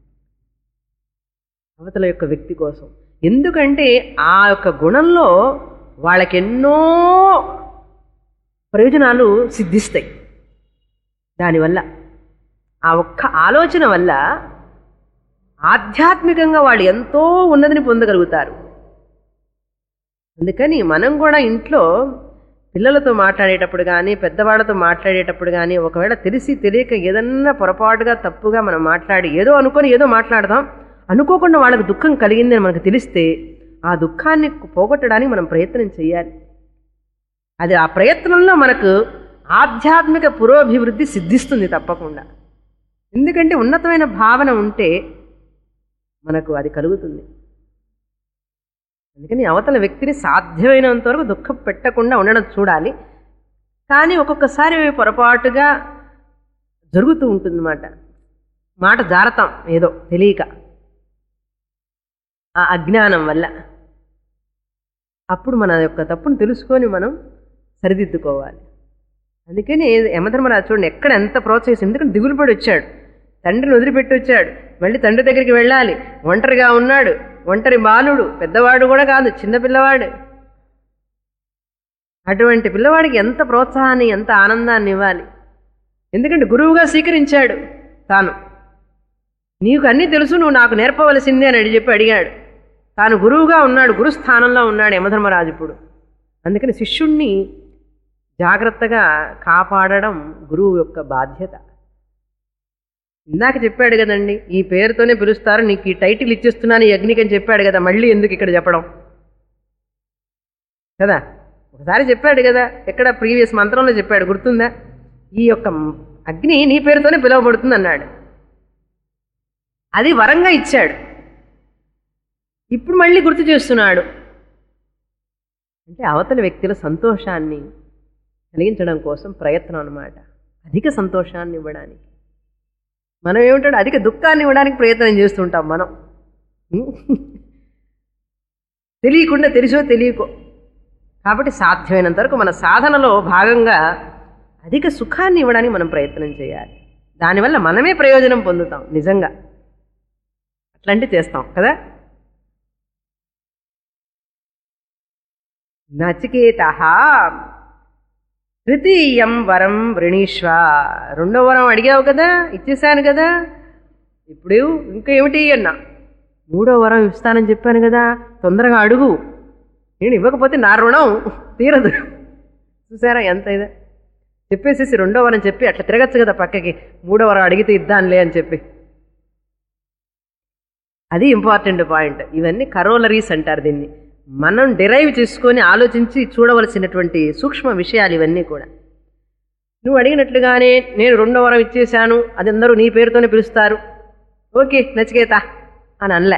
[SPEAKER 1] అవతల యొక్క వ్యక్తి కోసం ఎందుకంటే ఆ యొక్క గుణంలో వాళ్ళకి ఎన్నో ప్రయోజనాలు సిద్ధిస్తాయి దానివల్ల ఆ ఒక్క ఆలోచన వల్ల ఆధ్యాత్మికంగా వాళ్ళు ఎంతో ఉన్నతిని పొందగలుగుతారు అందుకని మనం కూడా ఇంట్లో పిల్లలతో మాట్లాడేటప్పుడు కానీ పెద్దవాళ్ళతో మాట్లాడేటప్పుడు కానీ ఒకవేళ తెలిసి తెలియక ఏదన్నా పొరపాటుగా తప్పుగా మనం మాట్లాడి ఏదో అనుకొని ఏదో మాట్లాడదాం అనుకోకుండా వాళ్ళకి దుఃఖం కలిగిందని మనకు తెలిస్తే ఆ దుఃఖాన్ని పోగొట్టడానికి మనం ప్రయత్నం చేయాలి అది ఆ ప్రయత్నంలో మనకు ఆధ్యాత్మిక పురోభివృద్ధి సిద్ధిస్తుంది తప్పకుండా ఎందుకంటే ఉన్నతమైన భావన ఉంటే మనకు అది కలుగుతుంది అందుకని అవతల వ్యక్తిని సాధ్యమైనంత వరకు దుఃఖం పెట్టకుండా ఉండడం చూడాలి కానీ ఒక్కొక్కసారి పొరపాటుగా జరుగుతూ ఉంటుందన్నమాట మాట జారతాం ఏదో తెలియక ఆ అజ్ఞానం వల్ల అప్పుడు మన యొక్క తప్పును తెలుసుకొని మనం సరిదిద్దుకోవాలి అందుకని యమధర్మరాజు చూడండి ఎక్కడ ఎంత ప్రోత్సహిస్తుంది ఎందుకంటే దిగులు పడి వచ్చాడు తండ్రిని వదిలిపెట్టి వచ్చాడు మళ్ళీ తండ్రి దగ్గరికి వెళ్ళాలి ఒంటరిగా ఉన్నాడు ఒంటరి బాలుడు పెద్దవాడు కూడా కాదు చిన్న పిల్లవాడు అటువంటి పిల్లవాడికి ఎంత ప్రోత్సాహాన్ని ఎంత ఆనందాన్ని ఇవ్వాలి ఎందుకంటే గురువుగా స్వీకరించాడు తాను నీకు అన్నీ తెలుసు నువ్వు నాకు నేర్పవలసిందే అని అడిగి చెప్పి అడిగాడు తాను గురువుగా ఉన్నాడు గురుస్థానంలో ఉన్నాడు యమధర్మరాజు ఇప్పుడు అందుకని శిష్యుణ్ణి జాగ్రత్తగా కాపాడడం గురువు యొక్క బాధ్యత ఇందాక చెప్పాడు కదండి ఈ పేరుతోనే పిలుస్తారు నీకు ఈ టైటిల్ ఇచ్చేస్తున్నాను ఈ అగ్నికి అని చెప్పాడు కదా మళ్ళీ ఎందుకు ఇక్కడ చెప్పడం కదా ఒకసారి చెప్పాడు కదా ఎక్కడ ప్రీవియస్ మంత్రంలో చెప్పాడు గుర్తుందా ఈ యొక్క అగ్ని నీ పేరుతోనే పిలువబడుతుంది అన్నాడు అది వరంగా ఇచ్చాడు ఇప్పుడు మళ్ళీ గుర్తు చేస్తున్నాడు అంటే అవతల వ్యక్తుల సంతోషాన్ని కలిగించడం కోసం ప్రయత్నం అన్నమాట అధిక సంతోషాన్ని ఇవ్వడానికి మనం ఏమిటాడు అధిక దుఃఖాన్ని ఇవ్వడానికి ప్రయత్నం చేస్తుంటాం మనం తెలియకుండా తెలిసో తెలియకో కాబట్టి సాధ్యమైనంత వరకు మన సాధనలో భాగంగా అధిక సుఖాన్ని ఇవ్వడానికి మనం ప్రయత్నం చేయాలి దానివల్ల మనమే ప్రయోజనం పొందుతాం నిజంగా అట్లాంటి చేస్తాం కదా నచికేత తృతీయం వరం వృణీష్వ రెండో వరం అడిగావు కదా ఇచ్చేసాను కదా ఇప్పుడు ఇంకా ఏమిటి అన్నా మూడో వరం ఇస్తానని చెప్పాను కదా తొందరగా అడుగు నేను ఇవ్వకపోతే నా రుణం తీరదు చూసారా ఎంత ఇదే చెప్పేసేసి రెండో వరం చెప్పి అట్లా తిరగచ్చు కదా పక్కకి మూడో వరం అడిగితే ఇద్దానులే అని చెప్పి అది ఇంపార్టెంట్ పాయింట్ ఇవన్నీ కరోలరీస్ అంటారు దీన్ని మనం డిరైవ్ చేసుకొని ఆలోచించి చూడవలసినటువంటి సూక్ష్మ విషయాలు ఇవన్నీ కూడా నువ్వు అడిగినట్లుగానే నేను రెండో వరం ఇచ్చేశాను అది అందరూ నీ పేరుతోనే పిలుస్తారు ఓకే నచికేత అని అనలే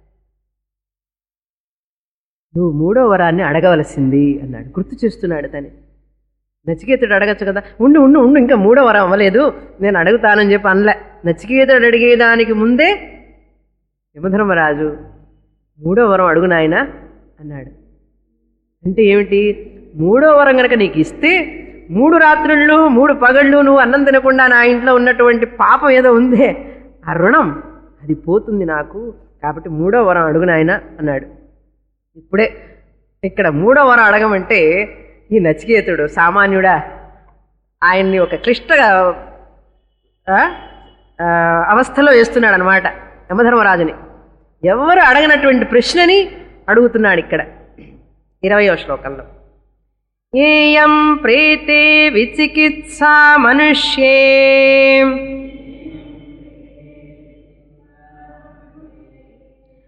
[SPEAKER 1] నువ్వు మూడో వరాన్ని అడగవలసింది అన్నాడు గుర్తు చేస్తున్నాడు తని నచికేతుడు అడగచ్చు కదా ఉండు ఉండు ఉండు ఇంకా మూడో వరం అవ్వలేదు నేను అడుగుతానని చెప్పి అనలే నచికేతుడు అడిగేదానికి ముందే యమధర్మరాజు మూడో వరం అడుగు నాయనా అన్నాడు అంటే ఏమిటి మూడో వరం గనక నీకు ఇస్తే మూడు రాత్రుళ్ళు మూడు పగళ్ళు నువ్వు అన్నం తినకుండా నా ఇంట్లో ఉన్నటువంటి పాపం ఏదో ఉందే ఆ రుణం అది పోతుంది నాకు కాబట్టి మూడో వరం అడుగు నాయన అన్నాడు ఇప్పుడే ఇక్కడ మూడో వరం అడగమంటే ఈ నచికేతుడు సామాన్యుడా ఆయన్ని ఒక క్లిష్ట ఆ, ఆ, అవస్థలో వేస్తున్నాడు అనమాట యమధర్మరాజుని ఎవరు అడగనటువంటి ప్రశ్నని అడుగుతున్నాడు ఇక్కడ ఇరవయో శ్లోకంలో ఏయం ప్రేతే విచికిత్సా మనుష్యే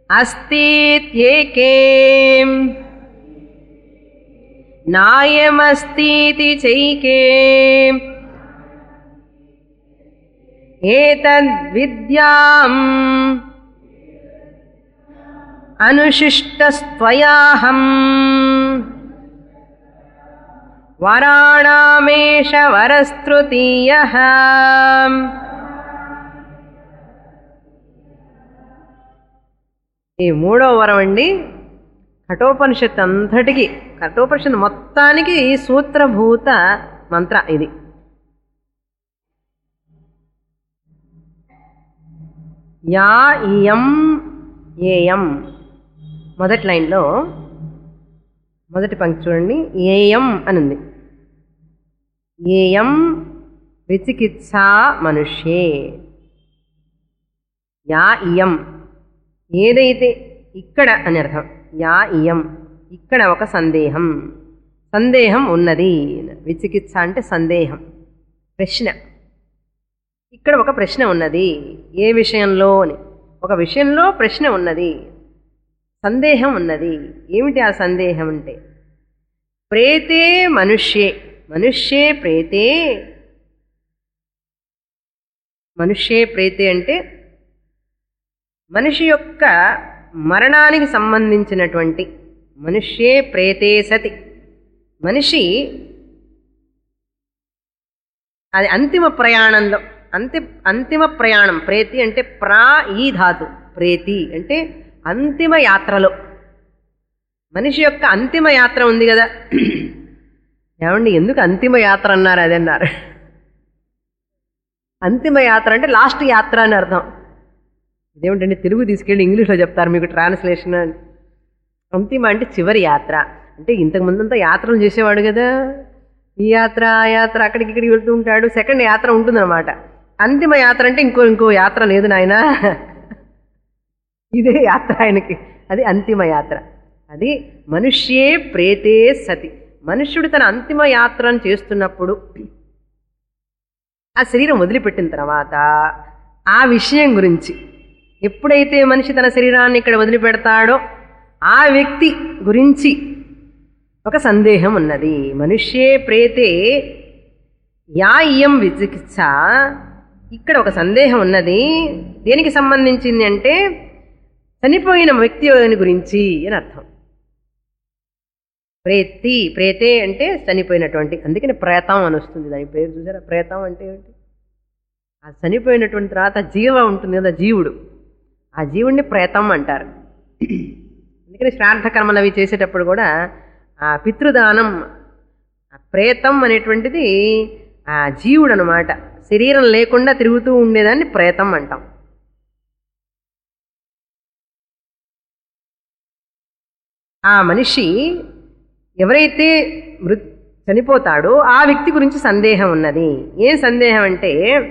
[SPEAKER 1] अस्तीत्येके नायमस्तीति चैके एतद्विद्याम् अनुशिष्टस्त्वयाहम् వరాణామేష వరస్తృతీయ ఈ మూడో వరం అండి కఠోపనిషత్ అంతటికి కఠోపనిషత్ మొత్తానికి ఈ సూత్రభూత మంత్ర ఇది యా ఇయం ఏయం మొదటి లైన్లో మొదటి పంక్తి చూడండి ఏయం అని ఉంది ఏయం విచికిత్సా మనుష్యే యా ఇయం ఏదైతే ఇక్కడ అని అర్థం యా ఇయం ఇక్కడ ఒక సందేహం సందేహం ఉన్నది విచికిత్స అంటే సందేహం ప్రశ్న ఇక్కడ ఒక ప్రశ్న ఉన్నది ఏ విషయంలో అని ఒక విషయంలో ప్రశ్న ఉన్నది సందేహం ఉన్నది ఏమిటి ఆ సందేహం అంటే ప్రేతే మనుష్యే మనుష్యే ప్రేతే మనుష్యే ప్రేతే అంటే మనిషి యొక్క మరణానికి సంబంధించినటువంటి మనుష్యే ప్రేతే సతి మనిషి అది అంతిమ ప్రయాణంలో అంతి అంతిమ ప్రయాణం ప్రేతి అంటే ప్రా ఈ ధాతు ప్రేతి అంటే అంతిమ యాత్రలో మనిషి యొక్క అంతిమ యాత్ర ఉంది కదా ఏమండి ఎందుకు అంతిమ యాత్ర అన్నారు అది అన్నారు అంతిమ యాత్ర అంటే లాస్ట్ యాత్ర అని అర్థం ఇదేమిటండి తెలుగు తీసుకెళ్ళి ఇంగ్లీష్లో చెప్తారు మీకు ట్రాన్స్లేషన్ అని అంతిమ అంటే చివరి యాత్ర అంటే ఇంతకు ముందంతా యాత్రలు చేసేవాడు కదా ఈ యాత్ర ఆ యాత్ర అక్కడికి ఇక్కడికి వెళ్తూ ఉంటాడు సెకండ్ యాత్ర ఉంటుందన్నమాట అంతిమ యాత్ర అంటే ఇంకో ఇంకో యాత్ర లేదు నాయనా ఇదే యాత్ర ఆయనకి అది అంతిమ యాత్ర అది మనుష్యే ప్రేతే సతి మనుష్యుడు తన అంతిమ యాత్రను చేస్తున్నప్పుడు ఆ శరీరం వదిలిపెట్టిన తర్వాత ఆ విషయం గురించి ఎప్పుడైతే మనిషి తన శరీరాన్ని ఇక్కడ వదిలిపెడతాడో ఆ వ్యక్తి గురించి ఒక సందేహం ఉన్నది మనుష్యే ప్రేతే యా ఇయం విచికిత్స ఇక్కడ ఒక సందేహం ఉన్నది దేనికి సంబంధించింది అంటే చనిపోయిన వ్యక్తి గురించి అని అర్థం ప్రేతి ప్రేతే అంటే చనిపోయినటువంటి అందుకని ప్రేతం అని వస్తుంది దాని పేరు చూసారా ప్రేతం అంటే ఏంటి ఆ చనిపోయినటువంటి తర్వాత జీవ ఉంటుంది కదా జీవుడు ఆ జీవుడిని ప్రేతం అంటారు అందుకని శ్రాద్ధ కర్మలు అవి చేసేటప్పుడు కూడా ఆ పితృదానం ఆ ప్రేతం అనేటువంటిది ఆ జీవుడు అనమాట శరీరం లేకుండా తిరుగుతూ ఉండేదాన్ని ప్రేతం అంటాం ఆ మనిషి ఎవరైతే మృ చనిపోతాడో ఆ వ్యక్తి గురించి సందేహం ఉన్నది ఏం సందేహం అంటే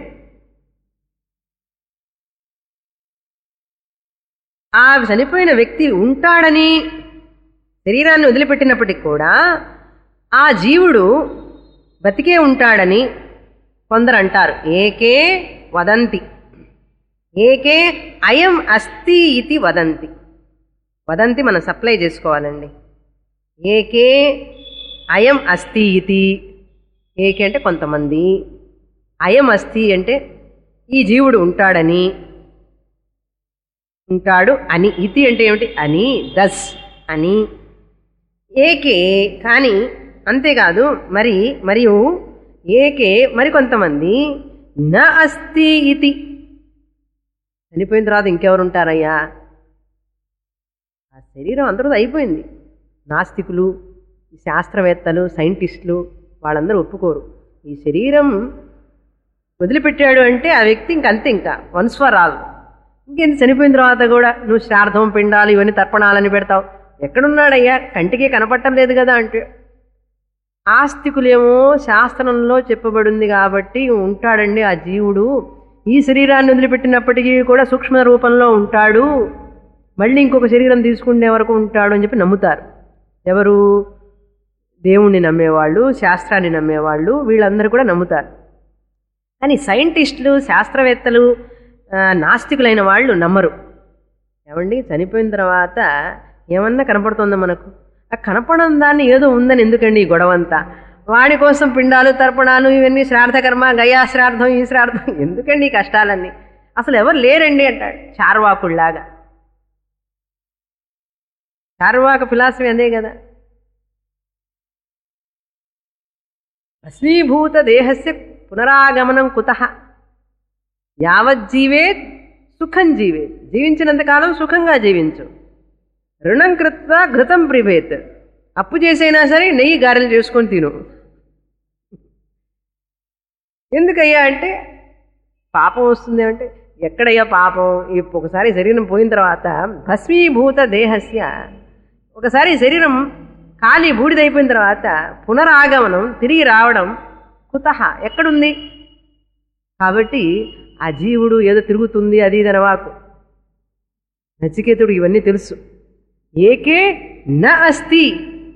[SPEAKER 1] ఆ చనిపోయిన వ్యక్తి ఉంటాడని శరీరాన్ని వదిలిపెట్టినప్పటికి కూడా ఆ జీవుడు బతికే ఉంటాడని కొందరు అంటారు ఏకే వదంతి ఏకే అయం అస్తి ఇది వదంతి వదంతి మనం సప్లై చేసుకోవాలండి ఏకే అయం అస్తి ఇతి ఏకే అంటే కొంతమంది అయం అస్తి అంటే ఈ జీవుడు ఉంటాడని ఉంటాడు అని ఇతి అంటే ఏమిటి అని దస్ అని ఏకే కానీ అంతేకాదు మరి మరియు ఏకే మరికొంతమంది న అస్తి ఇతి చనిపోయిన తర్వాత ఇంకెవరు ఉంటారయ్యా ఆ శరీరం అందరూ అయిపోయింది నాస్తికులు ఈ శాస్త్రవేత్తలు సైంటిస్టులు వాళ్ళందరూ ఒప్పుకోరు ఈ శరీరం వదిలిపెట్టాడు అంటే ఆ వ్యక్తి ఇంకంతే ఇంకా వన్స్ ఫర్ ఆల్ ఇంకేంది చనిపోయిన తర్వాత కూడా నువ్వు శ్రార్థం పిండాలు ఇవన్నీ తర్పణాలని పెడతావు ఎక్కడున్నాడయ్యా కంటికి కనపడటం లేదు కదా అంటే ఆస్తికులేమో శాస్త్రంలో చెప్పబడింది కాబట్టి ఉంటాడండి ఆ జీవుడు ఈ శరీరాన్ని వదిలిపెట్టినప్పటికీ కూడా సూక్ష్మ రూపంలో ఉంటాడు మళ్ళీ ఇంకొక శరీరం తీసుకునే వరకు ఉంటాడు అని చెప్పి నమ్ముతారు ఎవరు దేవుణ్ణి నమ్మేవాళ్ళు శాస్త్రాన్ని నమ్మేవాళ్ళు వీళ్ళందరూ కూడా నమ్ముతారు కానీ సైంటిస్టులు శాస్త్రవేత్తలు ఆ, నాస్తికులైన వాళ్ళు నమ్మరు ఏమండి చనిపోయిన తర్వాత ఏమన్నా కనపడుతుందా మనకు ఆ కనపడని దాన్ని ఏదో ఉందని ఎందుకండి ఈ గొడవంతా వాడి కోసం పిండాలు తర్పణాలు ఇవన్నీ శ్రాద్ధకర్మ గయా శ్రాద్ధం ఈ శ్రాద్ధం ఎందుకండి ఈ కష్టాలన్నీ అసలు ఎవరు లేరండి అంటాడు చార్వాకుల్లాగా చార్వాక ఫిలాసఫీ అదే కదా అస్మీభూత దేహస్య పునరాగమనం కుత యావజ్జీవేత్ సుఖం జీవేత్ జీవించినంతకాలం సుఖంగా జీవించు రుణం కృత్వా ఘృతం ప్రిభేత్ అప్పు చేసైనా సరే నెయ్యి గారెలు చేసుకొని తిను ఎందుకయ్యా అంటే పాపం వస్తుంది అంటే ఎక్కడయ్యా పాపం ఈ ఒకసారి శరీరం పోయిన తర్వాత భస్మీభూత దేహస్య ఒకసారి శరీరం ఖాళీ బూడిదైపోయిన తర్వాత పునరాగమనం తిరిగి రావడం కుతహ ఎక్కడుంది కాబట్టి ఆ జీవుడు ఏదో తిరుగుతుంది అది ఇది అనవాకు నచికేతుడు ఇవన్నీ తెలుసు ఏకే న అస్తి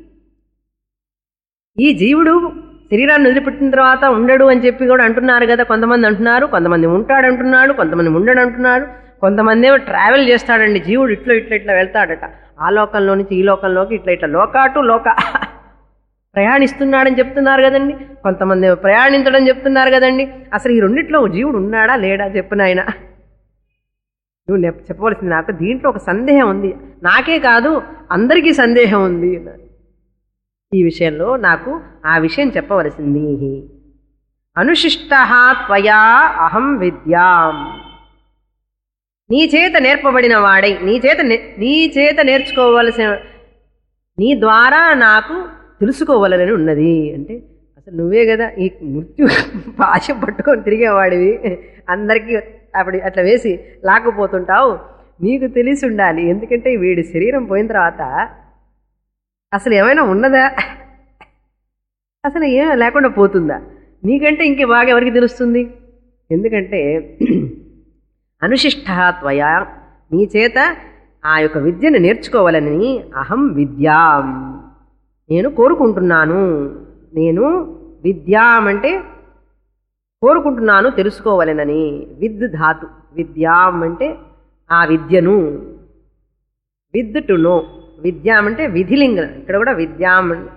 [SPEAKER 1] ఈ జీవుడు శరీరాన్ని వదిలిపెట్టిన తర్వాత ఉండడు అని చెప్పి కూడా అంటున్నారు కదా కొంతమంది అంటున్నారు కొంతమంది ఉంటాడు అంటున్నాడు కొంతమంది ఉండడు అంటున్నాడు కొంతమంది ఏమో ట్రావెల్ చేస్తాడండి జీవుడు ఇట్లా ఇట్లా ఇట్లా వెళ్తాడట ఆ లోకంలో నుంచి ఈ లోకంలోకి ఇట్లా ఇట్లా లోకాటు లోక ప్రయాణిస్తున్నాడని చెప్తున్నారు కదండి కొంతమంది ఏమో ప్రయాణించడం చెప్తున్నారు కదండి అసలు ఈ రెండిట్లో జీవుడు ఉన్నాడా లేడా చెప్పు నాయన నువ్వు నెప్- చెప్పవలసింది నాకు దీంట్లో ఒక సందేహం ఉంది నాకే కాదు అందరికీ సందేహం ఉంది అన్నారు ఈ విషయంలో నాకు ఆ విషయం చెప్పవలసింది అనుశిష్ట త్వయా అహం విద్యాం నీ చేత నేర్పబడిన వాడై నీ చేత నే- నీ చేత నేర్చుకోవలసిన నీ ద్వారా నాకు తెలుసుకోవాలని ఉన్నది అంటే అసలు నువ్వే కదా ఈ మృత్యు భాష పట్టుకొని తిరిగేవాడివి అందరికీ అప్పుడు అట్లా వేసి లాక్కుపోతుంటావు నీకు తెలిసి ఉండాలి ఎందుకంటే వీడి శరీరం పోయిన తర్వాత అసలు ఏమైనా ఉన్నదా అసలు ఏం లేకుండా పోతుందా నీకంటే ఇంక బాగా ఎవరికి తెలుస్తుంది ఎందుకంటే అనుశిష్ట త్వయా నీ చేత ఆ యొక్క విద్యను నేర్చుకోవాలని అహం విద్యాం నేను కోరుకుంటున్నాను నేను విద్యాం అంటే కోరుకుంటున్నాను తెలుసుకోవాలనని విద్ ధాతు విద్యాం అంటే ఆ విద్యను విద్ టు నో విద్యాం అంటే విధిలింగం ఇక్కడ కూడా విద్యాం అంటే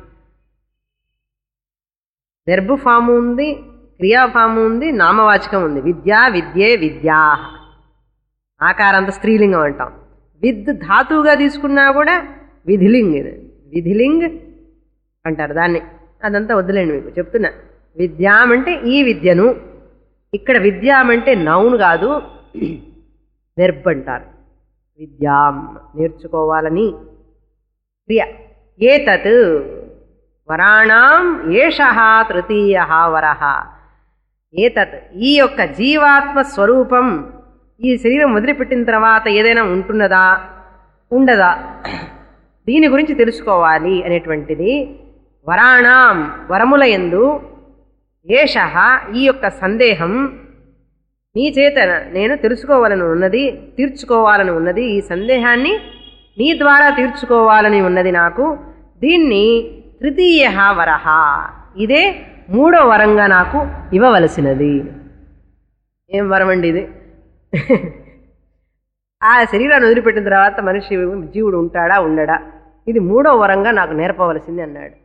[SPEAKER 1] వెర్బ్ ఫామ్ ఉంది క్రియా ఫామ్ ఉంది నామవాచకం ఉంది విద్యా విద్యే విద్యా ఆకారాంత స్త్రీలింగం అంటాం విద్ ధాతువుగా తీసుకున్నా కూడా విధిలింగ్ ఇది విధిలింగ్ అంటారు దాన్ని అదంతా వద్దులేండి మీకు చెప్తున్నా విద్యాం అంటే ఈ విద్యను ఇక్కడ విద్యాం అంటే నౌన్ కాదు వెర్బ్ అంటారు విద్యాం నేర్చుకోవాలని క్రియ ఏతత్ వరాణం ఏష తృతీయ వర ఏతత్ ఈ యొక్క జీవాత్మ స్వరూపం ఈ శరీరం వదిలిపెట్టిన తర్వాత ఏదైనా ఉంటున్నదా ఉండదా దీని గురించి తెలుసుకోవాలి అనేటువంటిది వరాణం వరముల ఎందు ఏష ఈ యొక్క సందేహం నీ చేత నేను తెలుసుకోవాలని ఉన్నది తీర్చుకోవాలని ఉన్నది ఈ సందేహాన్ని నీ ద్వారా తీర్చుకోవాలని ఉన్నది నాకు దీన్ని తృతీయ వరహ ఇదే మూడో వరంగా నాకు ఇవ్వవలసినది ఏం వరం అండి ఇది ఆ శరీరాన్ని వదిలిపెట్టిన తర్వాత మనిషి జీవుడు ఉంటాడా ఉండడా ఇది మూడో వరంగా నాకు నేర్పవలసింది అన్నాడు